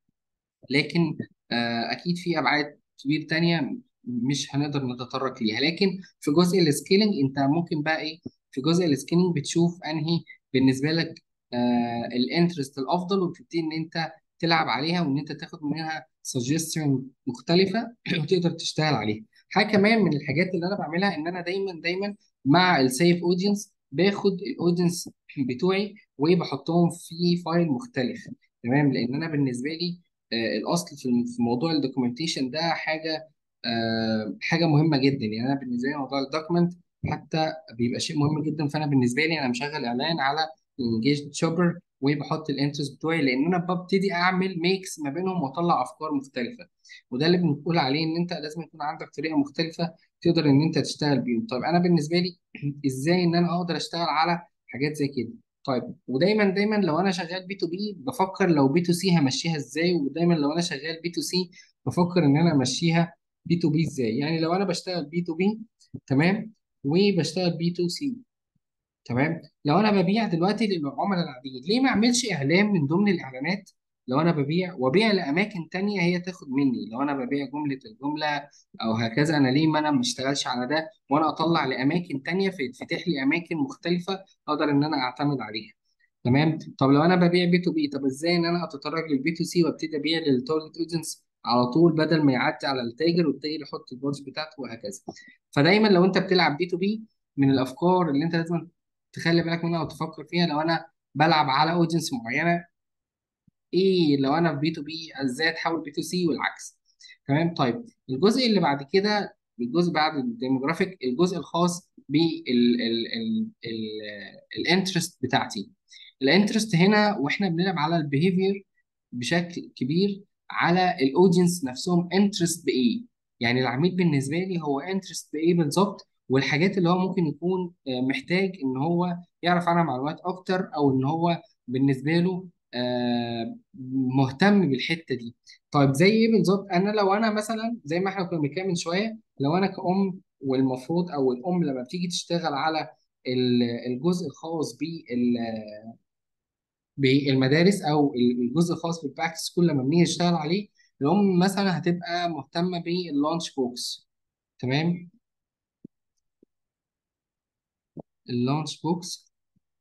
لكن آه، اكيد في ابعاد كبير تانية مش هنقدر نتطرق ليها لكن في جزء السكيلينج انت ممكن بقى ايه في جزء السكيلينج بتشوف انهي بالنسبه لك آه الانترست الافضل وتبتدي ان انت تلعب عليها وان انت تاخد منها سجستشن مختلفه وتقدر تشتغل عليها حاجه كمان من الحاجات اللي انا بعملها ان انا دايما دايما مع السيف اودينس باخد الاودينس بتوعي وبحطهم في فايل مختلف تمام لان انا بالنسبه لي آه، الاصل في في موضوع الدوكيومنتيشن ده حاجه آه، حاجه مهمه جدا يعني انا بالنسبه لي موضوع الدوكيمنت حتى بيبقى شيء مهم جدا فانا بالنسبه لي انا مشغل اعلان على انجيج شوبر وبحط الانترست بتوعي لان انا ببتدي اعمل ميكس ما بينهم واطلع افكار مختلفه وده اللي بنقول عليه ان انت لازم يكون عندك طريقه مختلفه تقدر ان انت تشتغل بيهم طيب انا بالنسبه لي ازاي ان انا اقدر اشتغل على حاجات زي كده طيب ودايما دايما لو انا شغال بي تو بي بفكر لو بي تو سي همشيها ازاي ودايما لو انا شغال بي تو سي بفكر ان انا امشيها بي تو بي ازاي يعني لو انا بشتغل بي تو بي تمام وبشتغل بي تو سي تمام لو انا ببيع دلوقتي للعملاء العاديين ليه ما اعملش اعلان من ضمن الاعلانات لو انا ببيع وبيع لاماكن تانية هي تاخد مني لو انا ببيع جمله الجمله او هكذا انا ليه ما انا ما اشتغلش على ده وانا اطلع لاماكن تانية فيتفتح لي اماكن مختلفه اقدر ان انا اعتمد عليها تمام طب لو انا ببيع بي تو بي طب ازاي ان انا اتطرق للبي تو سي وابتدي ابيع للتارجت اودينس على طول بدل ما يعدي على التاجر والتاجر يحط البادج بتاعته وهكذا فدايما لو انت بتلعب بي تو بي من الافكار اللي انت لازم تخلي بالك منها وتفكر فيها لو انا بلعب على اودينس معينه ايه لو انا في بي تو بي ازاي اتحول بي تو سي والعكس تمام طيب الجزء اللي بعد كده الجزء بعد الديموغرافيك الجزء الخاص بالانترست بتاعتي الانترست هنا واحنا بنلعب على البيهيفير بشكل كبير على الاودينس نفسهم انترست بايه يعني العميل بالنسبه لي هو انترست بايه بالظبط والحاجات اللي هو ممكن يكون آه، محتاج ان هو يعرف عنها معلومات اكتر او ان هو بالنسبه له آه، مهتم بالحته دي طيب زي ايه بالظبط انا لو انا مثلا زي ما احنا كنا بنتكلم من شويه لو انا كأم والمفروض او الام لما بتيجي تشتغل على ال- الجزء الخاص بال بالمدارس او الجزء الخاص بالباك سكول لما بنيجي نشتغل عليه الام مثلا هتبقى مهتمه باللانش بوكس تمام اللانش بوكس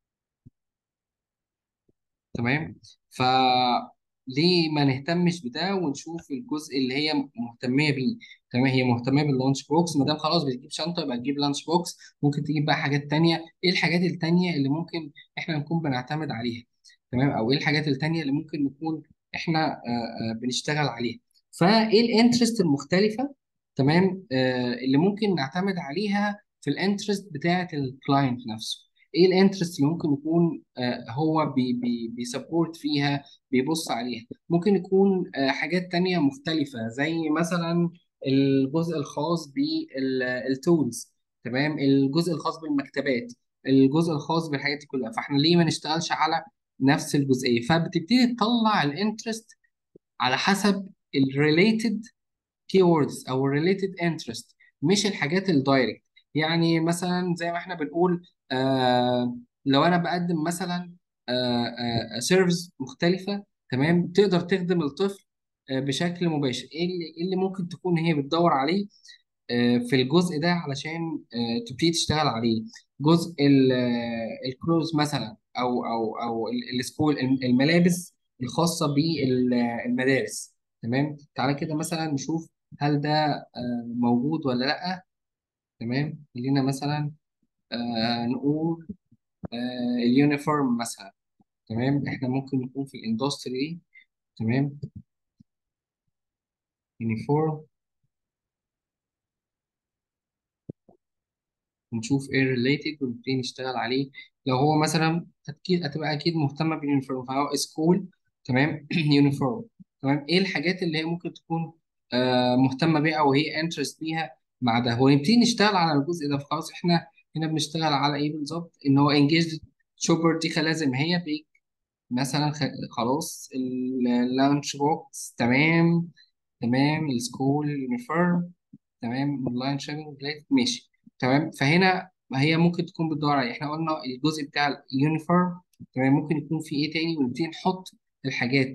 تمام ف ليه ما نهتمش بده ونشوف الجزء اللي هي مهتميه بيه تمام هي مهتمه باللانش بوكس ما دام خلاص بتجيب شنطه يبقى تجيب لانش بوكس ممكن تجيب بقى حاجات تانية ايه الحاجات التانية اللي ممكن احنا نكون بنعتمد عليها تمام او ايه الحاجات التانية اللي ممكن نكون احنا آه، آه، بنشتغل عليها فايه الانترست المختلفه تمام آه، اللي ممكن نعتمد عليها في الانترست بتاعه الكلاينت نفسه ايه الانترست اللي ممكن يكون آه، هو بي بي بيسبورت فيها بيبص عليها ممكن يكون آه، حاجات تانية مختلفة زي مثلا الجزء الخاص بالتولز تمام الجزء الخاص بالمكتبات الجزء الخاص بالحاجات دي كلها فاحنا ليه ما نشتغلش على نفس الجزئية فبتبتدي تطلع الانترست على حسب الريليتد keywords او related interest مش الحاجات الدايركت يعني مثلا زي ما احنا بنقول آه لو انا بقدم مثلا آه آه سيرفيس مختلفة تمام تقدر تخدم الطفل آه بشكل مباشر ايه اللي, إيه اللي ممكن تكون هي بتدور عليه آه في الجزء ده علشان آه تبتدي تشتغل عليه جزء الكلوز مثلا او او او ال- السكول الملابس الخاصة بالمدارس تمام تعالى كده مثلا نشوف هل ده آه، موجود ولا لأ تمام خلينا مثلا آه، نقول آه، اليونيفورم مثلا تمام احنا ممكن نكون في الاندستري تمام يونيفورم ونشوف ايه ريليتد ونبتدي نشتغل عليه لو هو مثلا اكيد هتبقى اكيد مهتمه باليونيفورم فهو سكول تمام يونيفورم تمام ايه الحاجات اللي هي ممكن تكون آه مهتمه بيها او هي انترست بيها مع ده ونبتدي نشتغل على الجزء ده فخلاص احنا هنا بنشتغل على ايه بالظبط ان هو انجيج شوبر دي خلاص زي ما هي بي مثلا خ- خلاص اللانش بوكس تمام تمام السكول يونيفورم تمام اونلاين شوبينج ماشي تمام فهنا هي ممكن تكون بتدور على إيه؟ احنا قلنا الجزء بتاع اليونيفورم تمام ممكن يكون في ايه تاني ونبتدي نحط الحاجات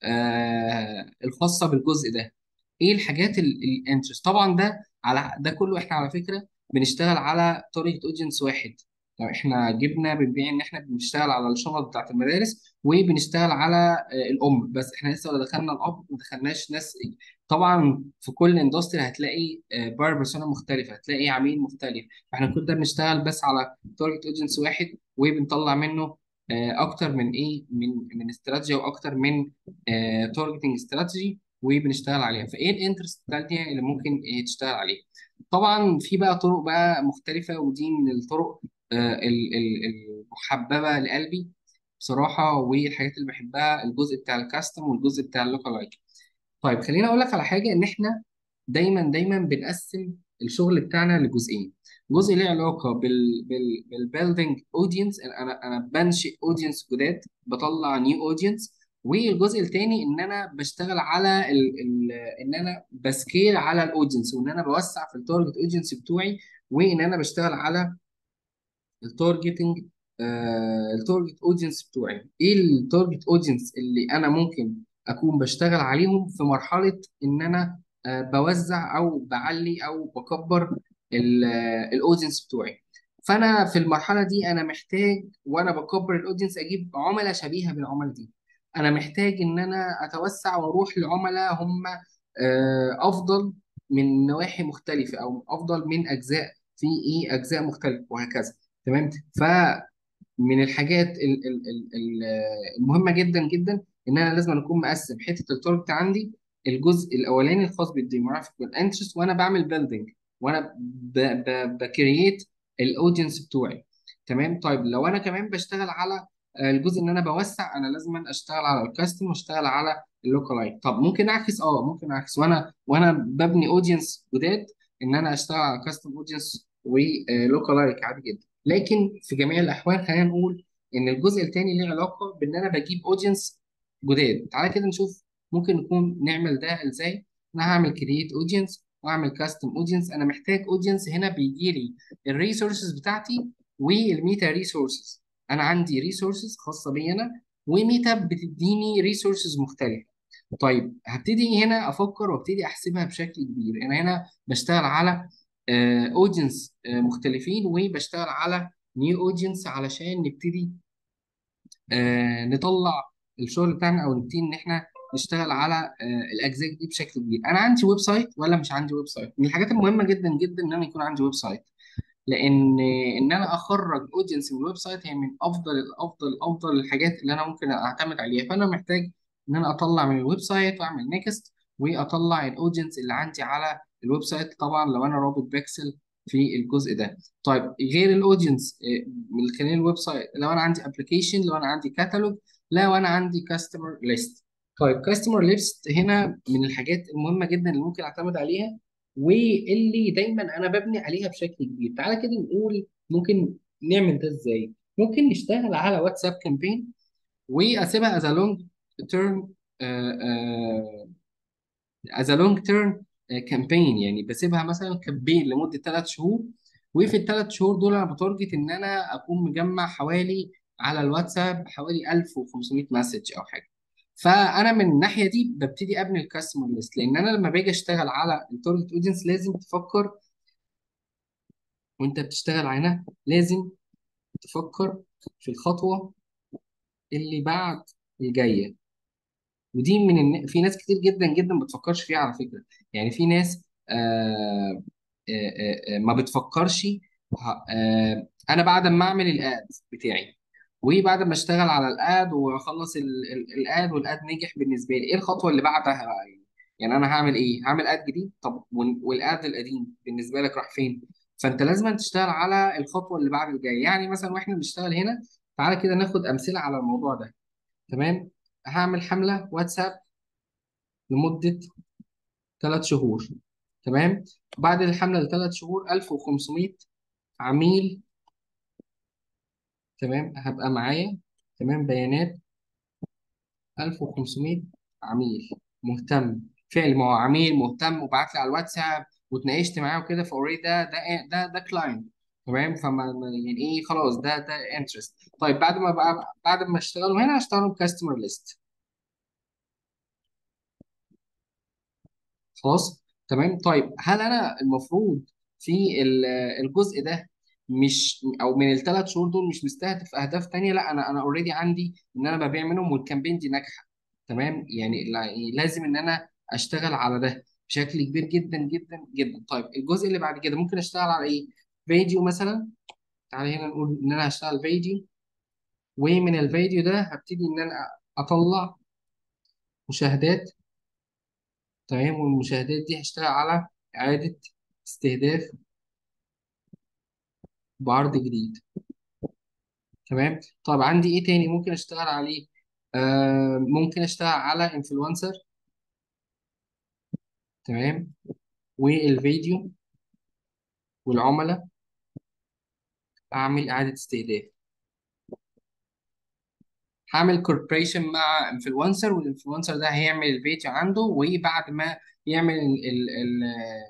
آه الخاصه بالجزء ده ايه الحاجات الانترست طبعا ده على ده كله احنا على فكره بنشتغل على تارجت اودينس واحد طب احنا جبنا بنبيع ان احنا بنشتغل على الشنط بتاعت المدارس وبنشتغل على آه، الام بس احنا لسه ولا دخلنا الاب ما دخلناش ناس طبعا في كل اندستري هتلاقي بار بيرسونا مختلفه هتلاقي عميل مختلف فاحنا كل ده بنشتغل بس على تارجت اودينس واحد وبنطلع منه آه، اكتر من ايه من من استراتيجي واكتر من تارجتنج استراتيجي وبنشتغل عليها فايه الانترست الثالثه اللي ممكن آه، تشتغل عليها طبعا في بقى طرق بقى مختلفه ودي من الطرق آه، ال- ال- المحببه لقلبي بصراحه والحاجات اللي بحبها الجزء بتاع الكاستم والجزء بتاع اللوكال طيب خليني اقول لك على حاجه ان احنا دايما دايما بنقسم الشغل بتاعنا لجزئين جزء ليه علاقه بال بال بالبيلدينج اودينس انا انا بنشئ اودينس جداد بطلع نيو اودينس والجزء التاني ان انا بشتغل على ال ال ان انا بسكيل على الاودينس وان انا بوسع في التارجت اودينس بتوعي وان انا بشتغل على التارجتنج آه التارجت اودينس بتوعي ايه التارجت اودينس اللي انا ممكن اكون بشتغل عليهم في مرحله ان انا آه بوزع او بعلي او بكبر الاودينس بتوعي فانا في المرحله دي انا محتاج وانا بكبر الاودينس اجيب عملاء شبيهه بالعملاء دي انا محتاج ان انا اتوسع واروح لعملاء هم آه افضل من نواحي مختلفه او افضل من اجزاء في ايه اجزاء مختلفه وهكذا تمام فمن الحاجات ال- ال- ال- ال- المهمه جدا جدا ان انا لازم اكون مقسم حته التارجت عندي الجزء الاولاني الخاص بالديموغرافيك والانترست وانا بعمل بيلدينج وانا بكرييت الاودينس بتوعي تمام طيب لو انا كمان بشتغل على آه، الجزء ان انا بوسع انا لازم اشتغل على الكاستم واشتغل على اللوكالايت طب ممكن اعكس اه ممكن اعكس وانا وانا ببني اودينس جداد ان انا اشتغل على كاستم اودينس ولوكالايت عادي جدا لكن في جميع الاحوال خلينا نقول ان الجزء الثاني ليه علاقه بان انا بجيب اودينس جداد تعالى كده نشوف ممكن نكون نعمل ده ازاي انا هعمل كرييت اودينس واعمل كاستم اودينس انا محتاج اودينس هنا بيجي لي الريسورسز بتاعتي والميتا ريسورسز انا عندي ريسورسز خاصه بي انا وميتا بتديني ريسورسز مختلفه طيب هبتدي هنا افكر وابتدي احسبها بشكل كبير انا هنا بشتغل على اودينس مختلفين وبشتغل على نيو اودينس علشان نبتدي آه، نطلع الشغل بتاعنا او نبتدي ان احنا نشتغل على آه، الاجزاء دي بشكل كبير انا عندي ويب سايت ولا مش عندي ويب سايت من الحاجات المهمه جدا جدا ان انا يكون عندي ويب سايت لان ان انا اخرج اودينس من الويب سايت هي من افضل الافضل افضل الحاجات اللي انا ممكن اعتمد عليها فانا محتاج ان انا اطلع من الويب سايت واعمل نيكست واطلع الاودينس اللي عندي على الويب سايت طبعا لو انا رابط بيكسل في الجزء ده طيب غير الاودينس من خلال الويب سايت لو انا عندي ابلكيشن لو انا عندي كاتالوج لو انا عندي كاستمر ليست طيب كاستمر ليست هنا من الحاجات المهمه جدا اللي ممكن اعتمد عليها واللي دايما انا ببني عليها بشكل كبير تعالى كده نقول ممكن نعمل ده ازاي ممكن نشتغل على واتساب كامبين واسيبها از لونج تيرم از لونج تيرم كامبين يعني بسيبها مثلا كامبين لمده ثلاث شهور وفي الثلاث شهور دول انا بتارجت ان انا اكون مجمع حوالي على الواتساب حوالي 1500 مسج او حاجه فانا من الناحيه دي ببتدي ابني الكاستمر ليست لان انا لما باجي اشتغل على التارجت اودينس لازم تفكر وانت بتشتغل هنا لازم تفكر في الخطوه اللي بعد الجايه ودي من الن... في ناس كتير جدا جدا ما بتفكرش فيها على فكره يعني في ناس آه آه آه آه، ما بتفكرش ه- آه انا بعد ما اعمل الاد بتاعي وبعد ما اشتغل على الاد واخلص ال- ال- الاد والاد نجح بالنسبه لي ايه الخطوه اللي بعدها بقى يعني يعني انا هعمل ايه هعمل اد جديد طب وال- والاد القديم بالنسبه لك راح فين فانت لازم تشتغل على الخطوه اللي بعد الجايه يعني مثلا واحنا بنشتغل هنا تعالى كده ناخد امثله على الموضوع ده تمام هعمل حمله واتساب لمده ثلاث شهور تمام بعد الحمله لثلاث شهور 1500 عميل تمام هبقى معايا تمام بيانات 1500 عميل مهتم فعل ما هو عميل مهتم وبعت لي على الواتساب واتناقشت معاه وكده فاوريدي ده ده ده ده كلاينت تمام فما ما- يعني ايه خلاص ده ده انترست طيب بعد ما بقى بعد ما اشتغلوا هنا هشتغلوا بكاستمر ليست خلاص تمام طيب هل انا المفروض في ال- الجزء ده مش او من الثلاث شهور دول مش مستهدف اهداف تانية لا انا انا اوريدي عندي ان انا ببيع منهم والكامبين دي ناجحه تمام يعني لا- لازم ان انا اشتغل على ده بشكل كبير جدا جدا جدا طيب الجزء اللي بعد كده ممكن اشتغل على ايه فيديو مثلا تعالى هنا نقول ان انا هشتغل فيديو ومن الفيديو ده هبتدي ان انا اطلع مشاهدات تمام والمشاهدات دي هشتغل على اعاده استهداف بعرض جديد تمام طب عندي ايه تاني ممكن اشتغل عليه آه ممكن اشتغل على انفلونسر تمام والفيديو والعملاء اعمل اعاده استهداف هعمل كوربريشن مع انفلونسر والانفلونسر ده هيعمل الفيديو عنده وبعد ما يعمل ال ال ال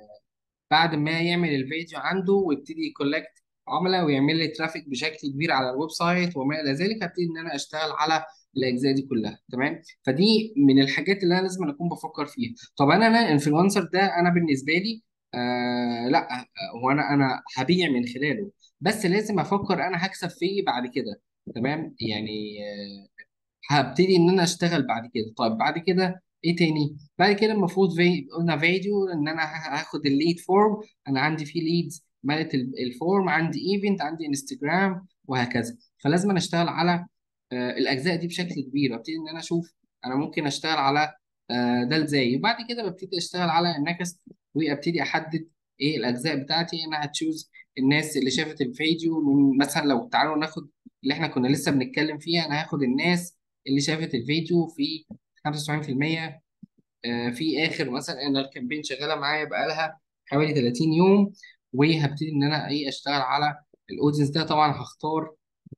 بعد ما يعمل الفيديو عنده ويبتدي يكولكت عملاء ويعمل لي ترافيك بشكل كبير على الويب سايت وما الى ذلك هبتدي ان انا اشتغل على الاجزاء دي كلها تمام فدي من الحاجات اللي انا لازم اكون بفكر فيها طب انا انا الانفلونسر ده انا بالنسبه لي آه لا آه، هو انا انا هبيع من خلاله بس لازم افكر انا هكسب في ايه بعد كده تمام يعني آه، هبتدي ان انا اشتغل بعد كده طيب بعد كده ايه تاني بعد كده المفروض في قلنا فيديو ان انا ه- هاخد الليد فورم انا عندي فيه ليدز مالت ال- الفورم عندي ايفنت عندي انستجرام وهكذا فلازم أنا اشتغل على آه، الاجزاء دي بشكل كبير ابتدي ان انا اشوف انا ممكن اشتغل على آه، ده ازاي وبعد كده ببتدي اشتغل على النكست وابتدي احدد ايه الاجزاء بتاعتي انا هتشوز الناس اللي شافت الفيديو من مثلا لو تعالوا ناخد اللي احنا كنا لسه بنتكلم فيها انا هاخد الناس اللي شافت الفيديو في 75% آه، في اخر مثلا انا الكامبين شغاله معايا بقالها حوالي 30 يوم وهبتدي ان انا ايه اشتغل على الاودينس ده طبعا هختار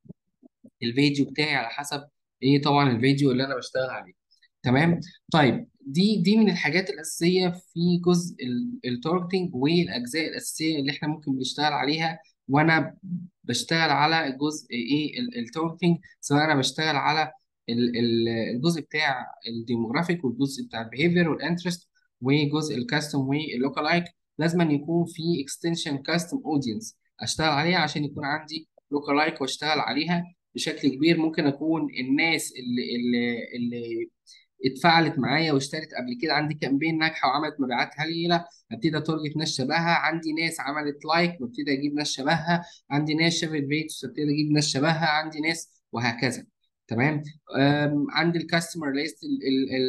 الفيديو بتاعي على حسب ايه طبعا الفيديو اللي انا بشتغل عليه تمام طيب دي دي من الحاجات الاساسيه في جزء التارجتنج والاجزاء الاساسيه اللي احنا ممكن بنشتغل عليها وانا بشتغل على جزء ايه التارجتنج سواء انا بشتغل على ال- ال- الجزء بتاع الديموغرافيك والجزء بتاع البيهيفير والانترست وجزء الكاستم واللوكالايك لازم أن يكون في اكستنشن كاستم اودينس اشتغل عليها عشان يكون عندي لوكالايك واشتغل عليها بشكل كبير ممكن اكون الناس اللي اللي اللي اتفعلت معايا واشترت قبل كده عندي كامبين ناجحه وعملت مبيعات هليله ابتدي اتارجت ناس شبهها عندي ناس عملت لايك ببتدي اجيب ناس شبهها عندي ناس شافت فيديوز ببتدي اجيب ناس شبهها عندي ناس وهكذا تمام أم، عندي الكاستمر ليست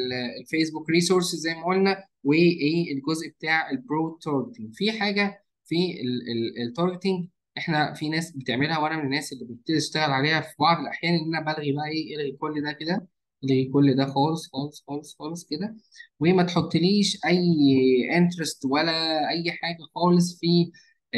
الفيسبوك ريسورسز زي ما قلنا وايه الجزء بتاع البرو تارجتنج في حاجه في التارجتنج احنا في ناس بتعملها وانا من الناس اللي بتبتدي تشتغل عليها في بعض الاحيان ان انا بلغي بقى ايه الغي كل ده كده الغي كل ده خالص خالص خالص خالص كده وما تحطليش اي انترست ولا اي حاجه خالص في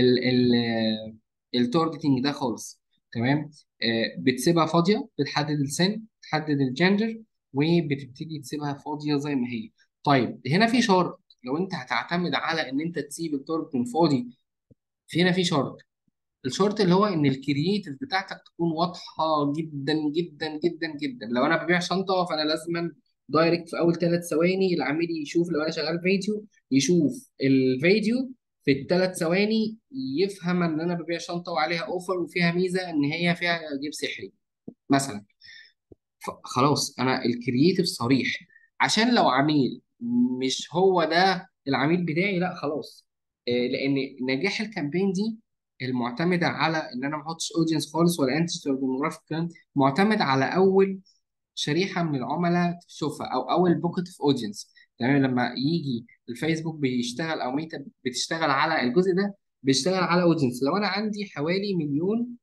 التارجتنج ده خالص تمام آه، بتسيبها فاضيه بتحدد السن بتحدد الجندر وبتبتدي تسيبها فاضيه زي ما هي طيب هنا في شرط لو انت هتعتمد على ان انت تسيب التارجتنج فاضي في هنا في شرط الشرط اللي هو ان الكرييتيف بتاعتك تكون واضحه جدا جدا جدا جدا لو انا ببيع شنطه فانا لازما دايركت في اول ثلاث ثواني العميل يشوف لو انا شغال فيديو يشوف الفيديو في الثلاث ثواني يفهم ان انا ببيع شنطه وعليها اوفر وفيها ميزه ان هي فيها جيب سحري مثلا ف- خلاص انا الكرييتيف صريح عشان لو عميل مش هو ده العميل بتاعي لا خلاص آه، لان نجاح الكامبين دي المعتمده على ان انا ما احطش اودينس خالص ولا انتج ديموغرافيك كلام معتمد على اول شريحه من العملاء تشوفها او اول بوكت اوف اودينس تمام لما يجي الفيسبوك بيشتغل او ميتا بتشتغل على الجزء ده بيشتغل على اودينس لو انا عندي حوالي مليون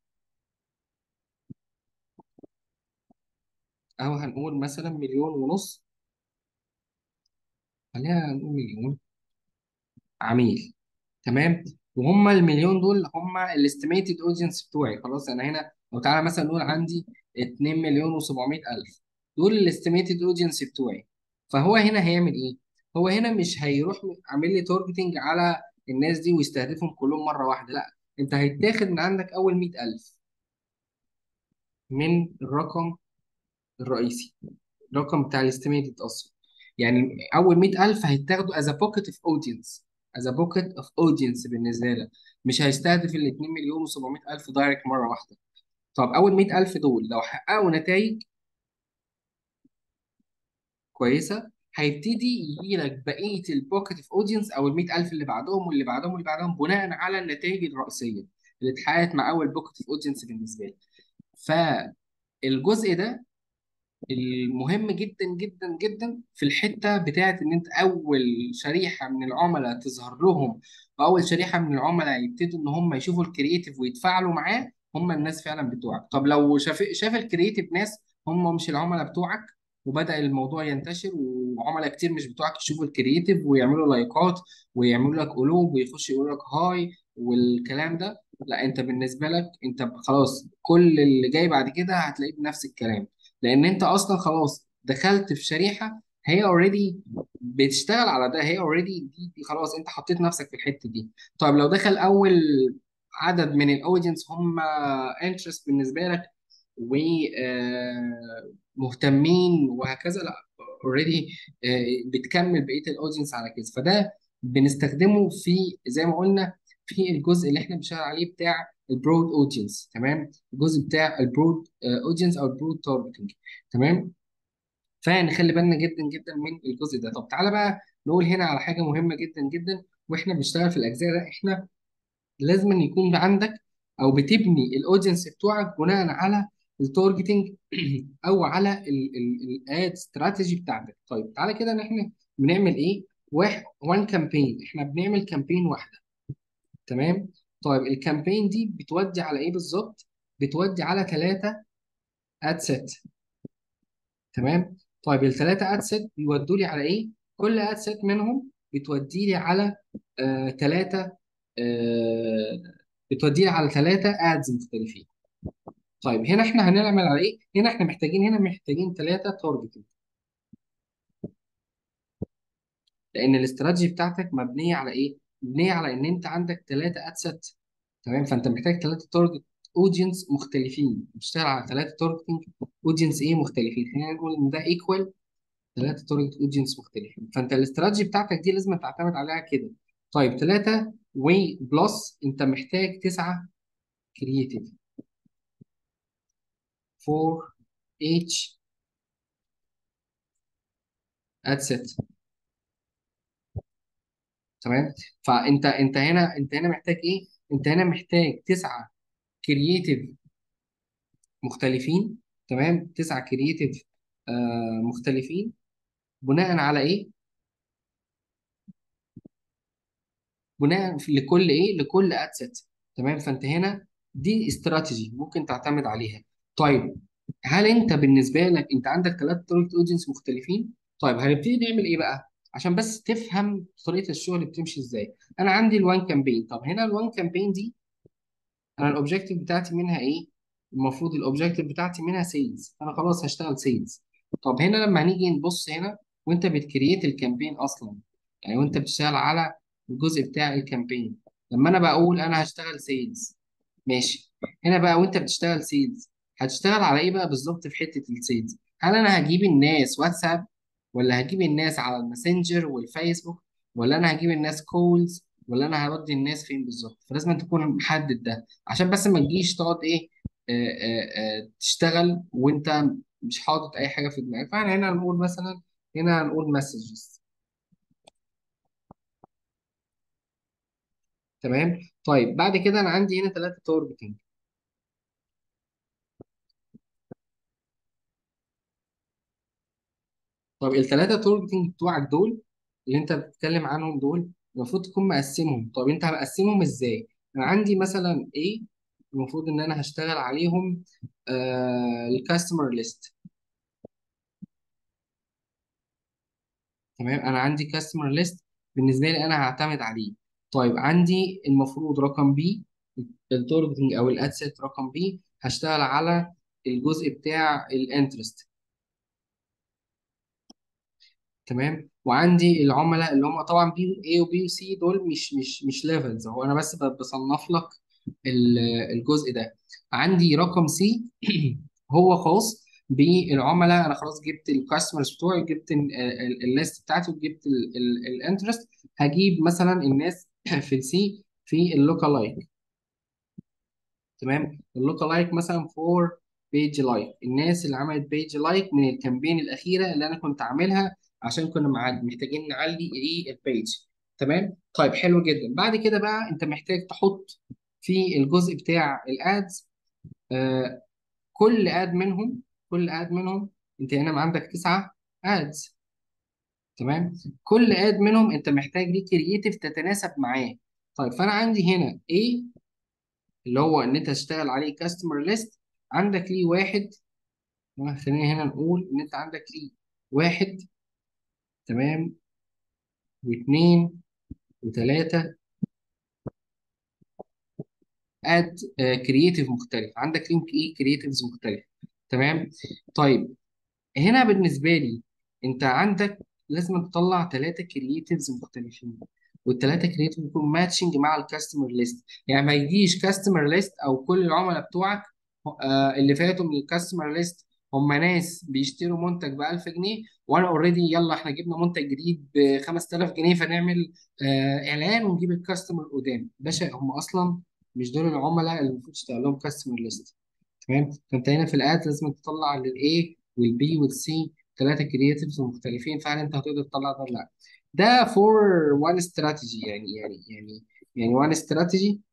او هنقول مثلا مليون ونص خلينا نقول مليون عميل تمام وهم المليون دول هم الاستيميتد اودينس بتوعي خلاص انا هنا لو تعالى مثلا نقول عندي 2 مليون و700 الف دول الاستيميتد اودينس بتوعي فهو هنا هيعمل ايه هو هنا مش هيروح عامل لي تارجتنج على الناس دي ويستهدفهم كلهم مره واحده لا انت هيتاخد من عندك اول 100000 من الرقم الرئيسي الرقم بتاع الاستيميتد اصلا يعني اول 100000 هيتاخدوا از بوكيت اوف اودينس از بوكيت اوف اودينس بالنسبه لك مش هيستهدف ال 2 مليون و700 الف دايركت مره واحده طب اول 100000 دول لو حققوا نتائج كويسه هيبتدي يجي لك بقيه البوكيت اوف اودينس او ال 100000 اللي بعدهم واللي بعدهم واللي بعدهم بناء على النتائج الرئيسيه اللي اتحققت مع اول بوكيت اوف اودينس بالنسبه لك فالجزء ده المهم جدا جدا جدا في الحته بتاعت ان انت اول شريحه من العملاء تظهر لهم واول شريحه من العملاء يبتدوا ان هم يشوفوا الكرييتيف ويتفاعلوا معاه هم الناس فعلا بتوعك طب لو شاف شاف الكرييتيف ناس هم مش العملاء بتوعك وبدأ الموضوع ينتشر وعملاء كتير مش بتوعك يشوفوا الكرييتيف ويعملوا لايكات ويعملوا لك قلوب ويخشوا يقولوا لك هاي والكلام ده لا انت بالنسبه لك انت خلاص كل اللي جاي بعد كده هتلاقيه بنفس الكلام لان انت اصلا خلاص دخلت في شريحه هي اوريدي بتشتغل على ده هي اوريدي دي, دي خلاص انت حطيت نفسك في الحته دي طيب لو دخل اول عدد من الاودينس هم انترست بالنسبه لك ومهتمين وهكذا لا اوريدي بتكمل بقيه الاودينس على كده فده بنستخدمه في زي ما قلنا في الجزء اللي احنا بنشتغل عليه بتاع البرود اودينس تمام الجزء بتاع البرود اودينس او البرود تارجتنج تمام فنخلي بالنا جدا جدا من الجزء ده طب تعالى بقى نقول هنا على حاجه مهمه جدا جدا واحنا بنشتغل في الاجزاء ده احنا لازم أن يكون عندك او بتبني الاودينس بتوعك بناء على التارجتنج او على الاد استراتيجي بتاعتك طيب تعالى كده ان احنا بنعمل ايه واحد وان كامبين احنا بنعمل كامبين واحده تمام طيب الكامبين دي بتودي على ايه بالظبط بتودي على ثلاثه اد سيت تمام طيب الثلاثه اد سيت بيودوا لي على ايه كل اد سيت منهم بتودي لي على ثلاثه آه بتودي لي على ثلاثه ادز مختلفين طيب هنا احنا هنعمل على ايه هنا احنا محتاجين هنا محتاجين ثلاثه تارجتنج لان الاستراتيجي بتاعتك مبنيه على ايه مبنيه على ان انت عندك ثلاثه اد سيت تمام فانت محتاج ثلاثه تارجت اودينس مختلفين بتشتغل على ثلاثه تارجتنج اودينس ايه مختلفين خلينا نقول ان ده ايكوال ثلاثه تارجت اودينس مختلفين فانت الاستراتيجي بتاعتك دي لازم تعتمد عليها كده طيب ثلاثه وي بلس انت محتاج تسعه كرييتيف فور اتش اد سيت تمام فانت انت هنا انت هنا محتاج ايه انت هنا محتاج تسعه كرييتيف مختلفين تمام تسعه كرييتيف آه مختلفين بناء على ايه بناء في- لكل ايه لكل اد سيت تمام فانت هنا دي استراتيجي ممكن تعتمد عليها طيب هل انت بالنسبه لك انت عندك ثلاث تارجت اودينس مختلفين طيب هنبتدي نعمل ايه بقى عشان بس تفهم طريقه الشغل بتمشي ازاي انا عندي الوان كامبين طب هنا الوان كامبين دي انا الاوبجيكتيف بتاعتي منها ايه المفروض الاوبجيكتيف بتاعتي منها سيلز انا خلاص هشتغل سيلز طب هنا لما هنيجي نبص هنا وانت بتكريت الكامبين اصلا يعني وانت بتشتغل على الجزء بتاع الكامبين لما انا بقول انا هشتغل سيلز ماشي هنا بقى وانت بتشتغل سيلز هتشتغل على ايه بقى بالظبط في حته السيلز هل انا هجيب الناس واتساب ولا هجيب الناس على الماسنجر والفيسبوك ولا انا هجيب الناس كولز ولا انا هودي الناس فين بالظبط فلازم تكون محدد ده عشان بس ما تجيش تقعد ايه آه آه آه تشتغل وانت مش حاطط اي حاجه في دماغك فاحنا هنا هنقول مثلا هنا هنقول مسجز تمام طيب بعد كده انا عندي هنا ثلاثه تارجتنج طب الثلاثه تارجتنج بتوعك دول اللي انت بتتكلم عنهم دول المفروض تكون مقسمهم طب انت هقسمهم ازاي انا عندي مثلا ايه المفروض ان انا هشتغل عليهم آه الكاستمر ليست تمام انا عندي كاستمر ليست بالنسبه لي انا هعتمد عليه طيب عندي المفروض رقم بي التارجتنج او الادسيت رقم بي هشتغل على الجزء بتاع الانترست تمام وعندي العملاء اللي هم طبعا بي اي وبي وسي دول مش مش مش ليفلز هو انا بس ب- بصنف لك ال- الجزء ده عندي رقم سي هو خاص بالعملاء انا خلاص جبت الكاستمرز بتوعي جبت الليست بتاعتي وجبت الانترست هجيب مثلا الناس في السي في اللوكالايك تمام اللوكا لايك مثلا فور بيج لايك الناس اللي عملت بيج لايك من الكامبين الاخيره اللي انا كنت عاملها عشان كنا مع- محتاجين نعلي ايه البيج تمام طيب حلو جدا بعد كده بقى انت محتاج تحط في الجزء بتاع الادز آه كل اد منهم كل اد منهم انت هنا عندك تسعه ادز تمام كل اد منهم انت محتاج ليه كرييتيف تتناسب معاه طيب فانا عندي هنا ايه اللي هو ان انت تشتغل عليه كاستمر ليست عندك ليه واحد تمام خلينا هنا نقول ان انت عندك ليه واحد تمام واثنين وثلاثة اد كرييتيف مختلف عندك لينك ايه كرييتيفز مختلف تمام طيب هنا بالنسبة لي انت عندك لازم تطلع ثلاثة كرييتيفز مختلفين والثلاثة كرييتيف يكون ماتشنج مع الكاستمر ليست يعني ما يجيش كاستمر ليست او كل العملاء بتوعك آه، اللي فاتوا من الكاستمر ليست هم ناس بيشتروا منتج ب 1000 جنيه وانا اوريدي يلا احنا جبنا منتج جديد ب 5000 جنيه فنعمل آه، اعلان ونجيب الكاستمر قدام باشا هم اصلا مش دول العملاء اللي المفروض تشتغل لهم كاستمر ليست تمام فانت هنا في الاد لازم تطلع للاي والبي والسي ثلاثه كرياتيفز مختلفين فهل انت هتقدر تطلع ده ولا لا ده فور وان استراتيجي يعني يعني يعني يعني وان استراتيجي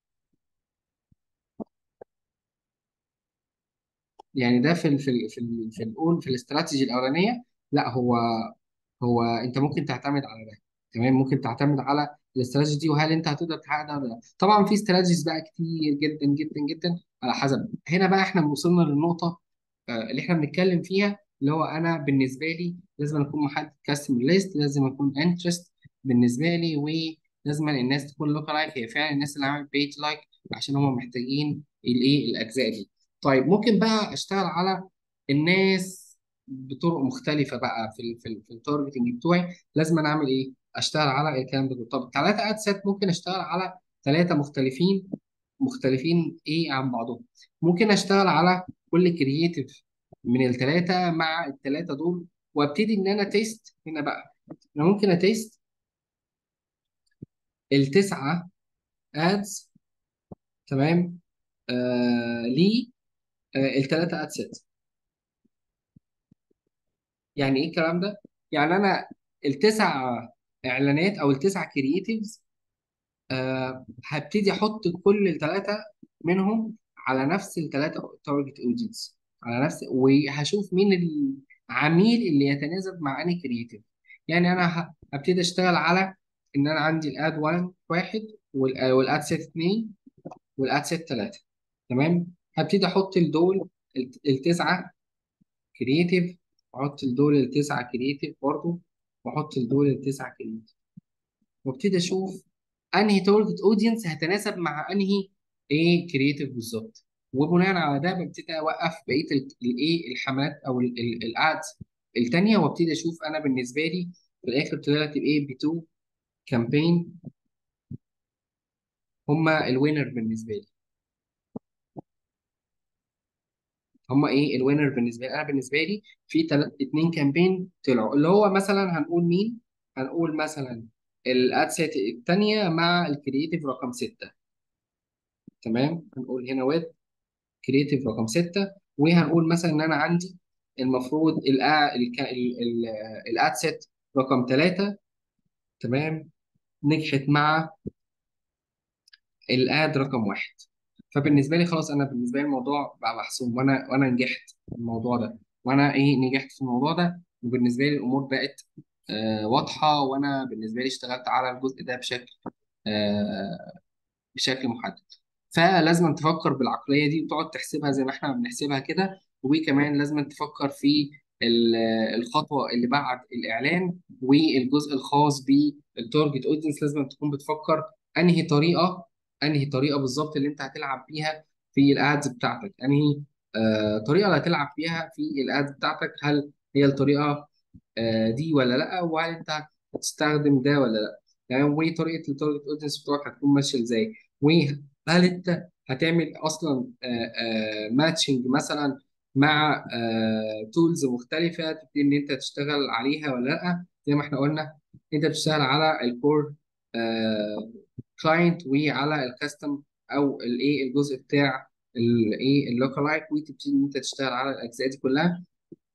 يعني ده في ال في ال في ال في الاول في الاستراتيجي الاولانيه لا هو هو انت ممكن تعتمد على ده تمام ممكن تعتمد على الاستراتيجي دي وهل انت هتقدر تحقق ده ولا لا طبعا في استراتيجيز بقى كتير جدا جدا جدا على حسب هنا بقى احنا وصلنا للنقطه آه، اللي احنا بنتكلم فيها اللي هو انا بالنسبه لي لازم اكون محدد كاستمر ليست لازم اكون انترست بالنسبه لي ولازم الناس تكون لوك لايك هي فعلا الناس اللي عملت بيج لايك عشان هم محتاجين الايه الاجزاء دي طيب ممكن بقى اشتغل على الناس بطرق مختلفه بقى في ال في, ال في التارجتنج بتوعي لازم أنا اعمل ايه اشتغل على الكلام ده طب ثلاثه اد سيت ممكن اشتغل على ثلاثه مختلفين مختلفين ايه عن بعضهم ممكن اشتغل على كل كرييتيف من الثلاثه مع الثلاثه دول وابتدي ان انا تيست هنا بقى انا ممكن اتيست التسعه ادز تمام آه لي آه الثلاثه اد سيت يعني ايه الكلام ده يعني انا التسع اعلانات او التسع كرييتيفز آه هبتدي احط كل الثلاثه منهم على نفس الثلاثه تارجت اودينس على نفس وهشوف مين العميل اللي يتناسب مع انهي كرييتيف يعني انا ه- هبتدي اشتغل على ان انا عندي الاد 1 واحد وال- والاد ست 2 والاد ست 3 تمام هبتدي احط لدول الت- التسعه كرييتيف واحط لدول التسعه كرييتيف برضه واحط لدول التسعه كرييتيف وابتدي اشوف انهي تارجت اودينس هتناسب مع انهي ايه كرييتيف بالظبط وبناء على ده ببتدي اوقف بقيه الايه الحملات او الادز التانيه وابتدي اشوف انا بالنسبه لي في الاخر طلعت بايه ب 2 كامبين هما الوينر بالنسبه لي هما ايه الوينر بالنسبه لي انا بالنسبه لي في تلات اتنين كامبين طلعوا اللي هو مثلا هنقول مين هنقول مثلا الاد سيت الثانيه مع الكرييتيف رقم 6 تمام هنقول هنا ويب كرييتيف رقم 6 وهنقول مثلا ان انا عندي المفروض الاد سيت رقم 3 تمام نجحت مع الاد رقم واحد فبالنسبه لي خلاص انا بالنسبه لي الموضوع بقى محسوم وانا وانا نجحت في الموضوع ده وانا ايه نجحت في الموضوع ده وبالنسبه لي الامور بقت آه واضحه وانا بالنسبه لي اشتغلت على الجزء ده بشكل آه بشكل محدد فلازم تفكر بالعقليه دي وتقعد تحسبها زي ما احنا بنحسبها كده وكمان لازم تفكر في ال- الخطوه اللي بعد الاعلان والجزء الخاص بالتارجت اودينس لازم تكون بتفكر انهي طريقه انهي طريقه بالظبط اللي انت هتلعب بيها في الادز بتاعتك انهي آه طريقه اللي هتلعب بيها في الادز بتاعتك هل هي الطريقه آه دي ولا لا وهل انت هتستخدم ده ولا لا تمام وطريقه التارجت اودينس بتوعك هتكون ماشيه ازاي وهل انت هتعمل اصلا ماتشنج مثلا مع تولز مختلفه تبتدي ان انت تشتغل عليها ولا لا زي ما احنا قلنا انت بتشتغل على الكور كلاينت وعلى الكاستم او الايه الجزء بتاع الايه اللوكالايت وتبتدي ان انت تشتغل على الاجزاء دي كلها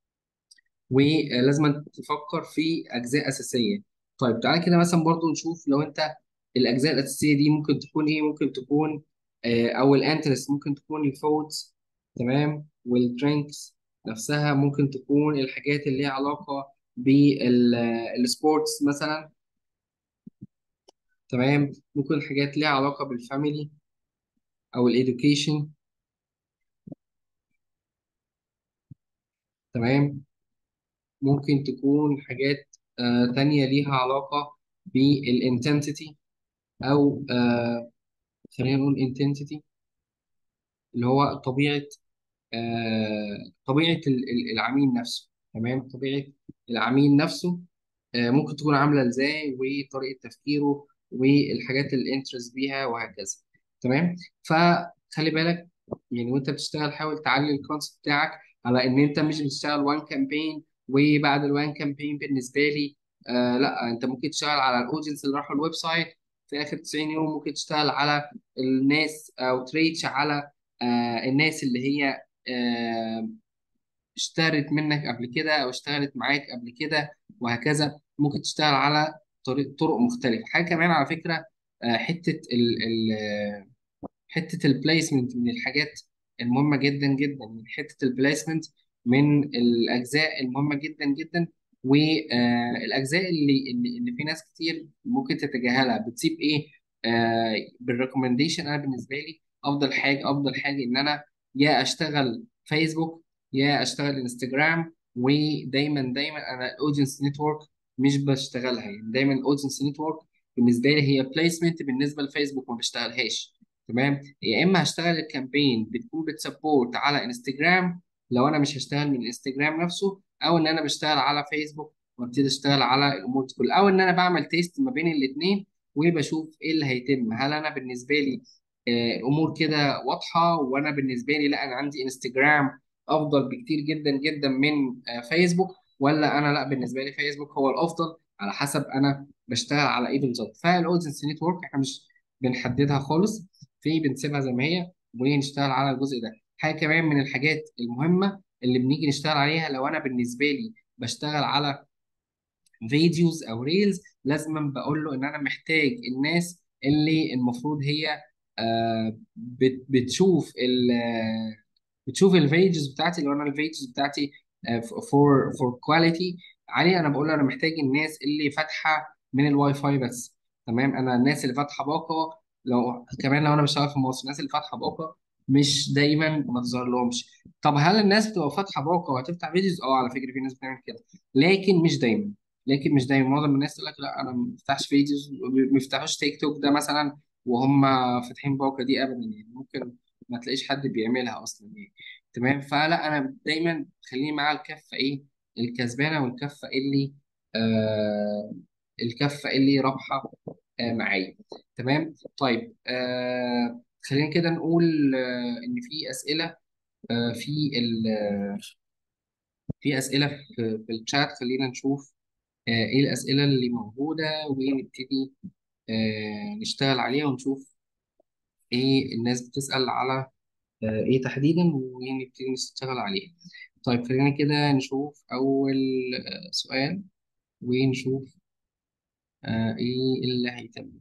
ولازم تفكر في اجزاء اساسيه طيب تعالى كده مثلا برضو نشوف لو انت الاجزاء الاساسيه دي ممكن تكون ايه ممكن تكون آه، او الانترست ممكن تكون الفودز تمام والدرينكس نفسها ممكن تكون الحاجات اللي ليها علاقه بالسبورتس مثلا تمام ممكن حاجات ليها علاقه بالفاميلي او الاديوكيشن تمام ممكن تكون حاجات آه، تانية ليها علاقة بالintensity أو آه، خلينا نقول intensity اللي هو طبيعة آه، طبيعة ال- ال- العميل نفسه تمام طبيعة العميل نفسه آه، ممكن تكون عاملة ازاي وطريقة تفكيره والحاجات اللي انترست بيها وهكذا تمام فخلي بالك يعني وانت بتشتغل حاول تعلي الكونسبت بتاعك على ان انت مش بتشتغل وان كامبين وبعد الوان كامبين بالنسبة لي آه لا انت ممكن تشتغل على الاودينس اللي راحوا الويب سايت في اخر 90 يوم ممكن تشتغل على الناس او تريتش على آه الناس اللي هي آه اشترت منك قبل كده او اشتغلت معاك قبل كده وهكذا ممكن تشتغل على طريق طرق مختلفة حاجة كمان على فكرة آه، حتة ال ال حتة البليسمنت من الحاجات المهمة جدا جدا من حتة البليسمنت من الأجزاء المهمة جدا جدا والأجزاء اللي اللي اللي في ناس كتير ممكن تتجاهلها بتسيب إيه آه بالريكومنديشن أنا بالنسبة لي أفضل حاجة أفضل حاجة إن أنا يا أشتغل فيسبوك يا أشتغل انستجرام ودايما دايما أنا الأودينس نتورك مش بشتغلها يعني دايما الأودينس نتورك بالنسبة لي هي بليسمنت بالنسبة لفيسبوك ما بشتغلهاش تمام يا اما هشتغل الكامبين بتكون بتسبورت على انستجرام لو انا مش هشتغل من انستجرام نفسه او ان انا بشتغل على فيسبوك وابتدي اشتغل على الامور دي كلها او ان انا بعمل تيست ما بين الاثنين وبشوف ايه اللي هيتم هل انا بالنسبه لي آه، الامور كده واضحه وانا بالنسبه لي لا انا عندي انستجرام افضل بكتير جدا جدا من آه، فيسبوك ولا انا لا بالنسبه لي فيسبوك هو الافضل على حسب انا بشتغل على ايه بالظبط فالاودينس نتورك احنا مش بنحددها خالص في بنسيبها زي ما هي ونشتغل على الجزء ده حاجه كمان من الحاجات المهمه اللي بنيجي نشتغل عليها لو انا بالنسبه لي بشتغل على فيديوز او ريلز لازم بقول له ان انا محتاج الناس اللي المفروض هي آه، بت- بتشوف ال بتشوف الفيجز بتاعتي لو انا الفيجز بتاعتي فور فور كواليتي عاليه انا بقول له انا محتاج الناس اللي فاتحه من الواي فاي بس تمام انا الناس اللي فاتحه باقه لو كمان لو انا بشتغل في مصر الناس اللي فاتحه باقه مش دايما ما تظهر لهمش طب هل الناس بتبقى فاتحه باقه وهتفتح فيديوز اه على فكره في ناس بتعمل كده لكن مش دايما لكن مش دايما معظم الناس تقول لك لا انا ما بفتحش فيديوز ما بيفتحوش تيك توك ده مثلا وهم فاتحين باقه دي ابدا يعني ممكن ما تلاقيش حد بيعملها اصلا يعني تمام فلا انا دايما خليني مع الكفه ايه الكسبانه والكفه اللي آه الكفه اللي رابحه آه معايا تمام طيب آه خلينا كده نقول آه ان في اسئله آه في ال آه، في اسئله في, في الشات خلينا نشوف آه ايه الاسئله اللي موجوده ونبتدي آه نشتغل عليها ونشوف ايه الناس بتسال على آه ايه تحديدا ونبتدي نشتغل عليها طيب خلينا كده نشوف اول آه سؤال ونشوف آه ايه اللي هيتم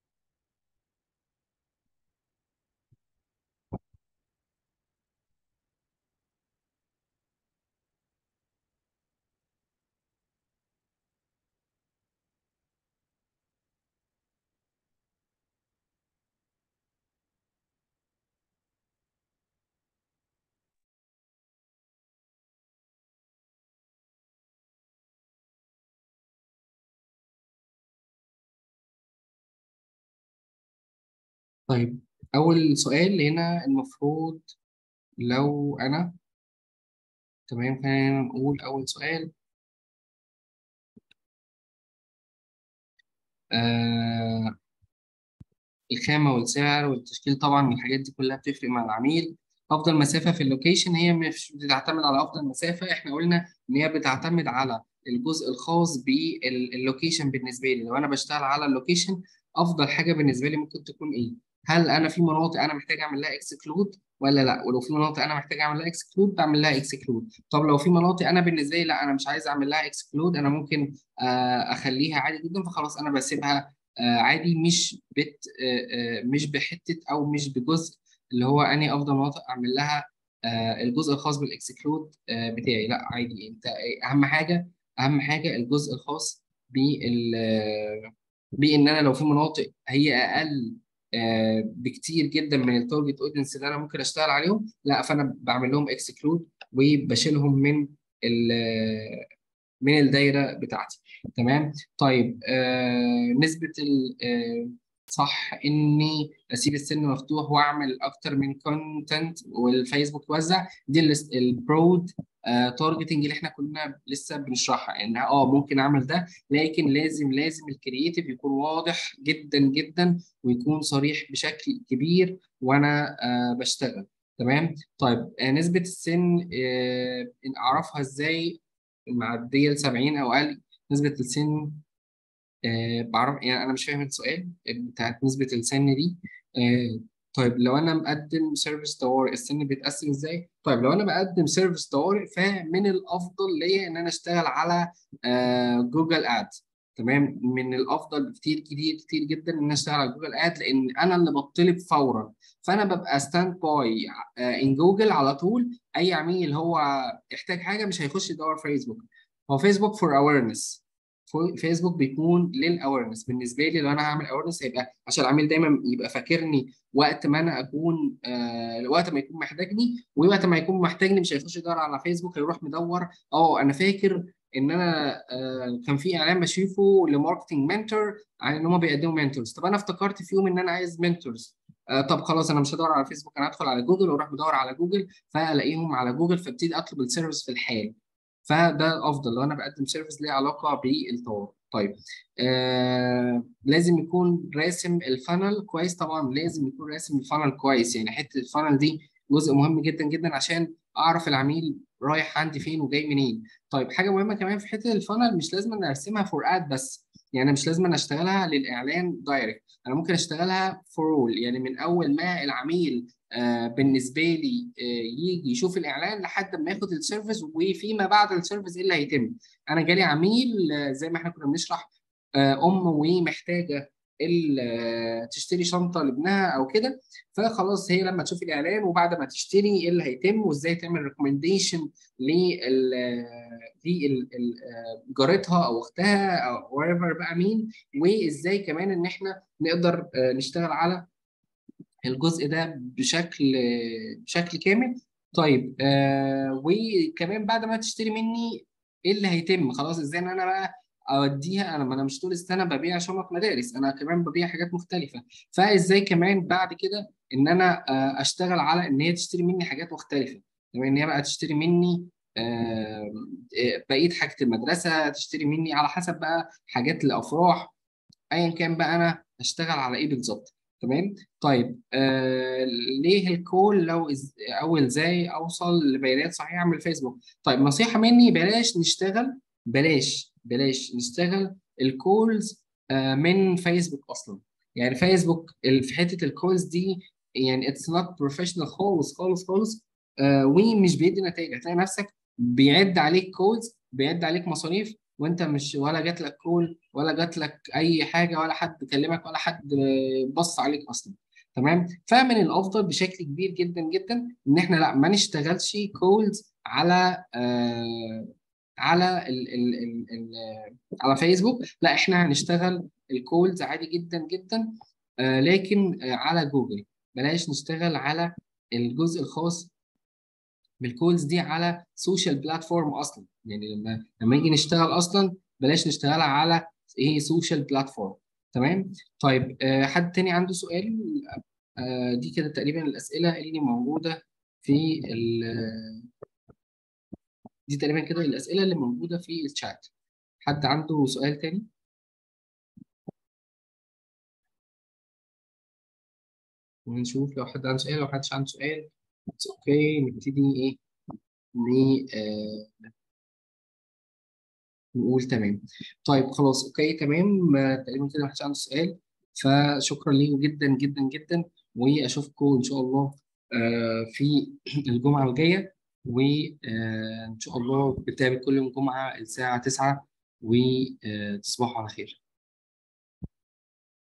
طيب أول سؤال هنا المفروض لو أنا تمام خلينا نقول أول سؤال آه الخامة والسعر والتشكيل طبعا الحاجات دي كلها بتفرق مع العميل أفضل مسافة في اللوكيشن هي مش بتعتمد على أفضل مسافة إحنا قلنا إن هي بتعتمد على الجزء الخاص باللوكيشن بالنسبة لي لو أنا بشتغل على اللوكيشن أفضل حاجة بالنسبة لي ممكن تكون إيه؟ هل أنا في مناطق أنا محتاج أعمل لها إكسكلود ولا لا ولو في مناطق انا محتاج اعمل لها اكسكلود بعمل لها اكسكلود طب لو في مناطق انا بالنسبه لي لا انا مش عايز اعمل لها اكسكلود انا ممكن آه، اخليها عادي جدا فخلاص انا بسيبها آه، عادي مش بت آه، آه، مش بحته او مش بجزء اللي هو اني افضل مناطق اعمل لها آه، الجزء الخاص بالاكسكلود آه، بتاعي لا عادي انت اهم حاجه اهم حاجه الجزء الخاص بال آه، بان انا لو في مناطق هي اقل آه، بكتير جدا من التارجت اودينس اللي انا ممكن اشتغل عليهم لا فانا بعمل لهم اكسكلود وبشيلهم من ال من الدايره بتاعتي تمام طيب آه نسبه ال آه صح اني اسيب السن مفتوح واعمل اكتر من كونتنت والفيسبوك يوزع دي البرود آه تارجتنج اللي احنا كنا لسه بنشرحها ان اه ممكن اعمل ده لكن لازم لازم الكرييتيف يكون واضح جدا جدا ويكون صريح بشكل كبير وانا آه بشتغل تمام طيب آه نسبة السن آه اعرفها ازاي معدية ل 70 او اقل نسبة السن آه بعرف يعني انا مش فاهم السؤال بتاعت نسبة السن دي آه طيب لو انا مقدم سيرفيس طوارئ السن بيتقسم ازاي؟ طيب لو انا بقدم سيرفيس طوارئ فمن الافضل ليا ان انا اشتغل على آه جوجل اد تمام من الافضل بكتير كتير كتير جدا ان انا اشتغل على جوجل اد لان انا اللي بطلب فورا فانا ببقى ستاند باي ان جوجل على طول اي عميل هو يحتاج حاجه مش هيخش يدور فيسبوك هو فيسبوك فور اويرنس فيسبوك بيكون للاويرنس بالنسبه لي لو انا هعمل اويرنس هيبقى عشان العميل دايما يبقى فاكرني وقت ما انا اكون آه وقت ما يكون محتاجني ووقت ما يكون محتاجني مش هيخش يدور على فيسبوك هيروح مدور اه انا فاكر ان انا آه كان في اعلان بشوفه لماركتنج منتور عن ان هم بيقدموا منتورز طب انا افتكرت في يوم ان انا عايز منتورز آه طب خلاص انا مش هدور على فيسبوك انا هدخل على جوجل واروح بدور على جوجل فالاقيهم على جوجل فابتدي اطلب السيرفيس في الحال فده افضل لو انا بقدم سيرفيس ليه علاقه بالطوارئ طيب آه لازم يكون راسم الفانل كويس طبعا لازم يكون راسم الفانل كويس يعني حته الفانل دي جزء مهم جدا جدا عشان اعرف العميل رايح عندي فين وجاي منين طيب حاجه مهمه كمان في حته الفانل مش لازم أنا ارسمها فور اد بس يعني مش لازم أنا اشتغلها للاعلان دايركت انا ممكن اشتغلها فور اول يعني من اول ما العميل آه بالنسبه لي آه يجي يشوف الاعلان لحد ما ياخد السيرفيس وفيما بعد السيرفيس ايه اللي هيتم انا جالي عميل آه زي ما احنا كنا بنشرح ام ومحتاجه ال- تشتري شنطه لابنها او كده فخلاص هي لما تشوف الاعلان وبعد ما تشتري ايه اللي هيتم وازاي تعمل ريكومنديشن لجارتها او اختها او whatever بقى مين وازاي كمان ان احنا نقدر آه، نشتغل على الجزء ده بشكل بشكل كامل طيب آه وكمان بعد ما تشتري مني ايه اللي هيتم خلاص ازاي ان انا بقى اوديها انا ما انا مش طول السنه ببيع شنط مدارس انا كمان ببيع حاجات مختلفه فازاي كمان بعد كده ان انا آه اشتغل على ان هي تشتري مني حاجات مختلفه يعني ان هي بقى تشتري مني آه آه، بقيه حاجه المدرسه تشتري مني على حسب بقى حاجات الافراح ايا كان بقى انا هشتغل على ايه بالظبط تمام طيب آه ليه الكول لو إز... او ازاي اوصل لبيانات صحيحه من الفيسبوك طيب نصيحه مني بلاش نشتغل بلاش بلاش نشتغل الكولز آه من فيسبوك اصلا يعني فيسبوك ال- في حته الكولز دي يعني اتس نوت بروفيشنال خالص خالص خالص آه ومش بيدي نتائج هتلاقي نفسك بيعد عليك كولز بيعد عليك مصاريف وانت مش ولا جات لك كول ولا جات لك اي حاجه ولا حد كلمك ولا حد بص عليك اصلا تمام فمن الافضل بشكل كبير جدا جدا ان احنا لا ما نشتغلش كولز على آه على ال ال ال ال على فيسبوك لا احنا هنشتغل الكولز عادي جدا جدا آه لكن آه على جوجل بلاش نشتغل على الجزء الخاص بالكولز دي على سوشيال بلاتفورم اصلا يعني لما لما نيجي نشتغل اصلا بلاش نشتغلها على ايه سوشيال بلاتفورم تمام طيب آه حد تاني عنده سؤال آه دي كده تقريبا الاسئله اللي موجوده في ال دي تقريبا كده الاسئله اللي موجوده في الشات حد عنده سؤال تاني ونشوف لو حد عنده سؤال لو حدش عنده سؤال اوكي نبتدي ايه ن- آه، نقول تمام طيب خلاص اوكي تمام آه، تقريبا كده محدش عنده سؤال فشكرا ليكم جدا جدا جدا واشوفكم ان شاء الله آه، في الجمعه الجايه وان شاء الله بنتقابل كل يوم جمعه الساعه 9 وتصبحوا على خير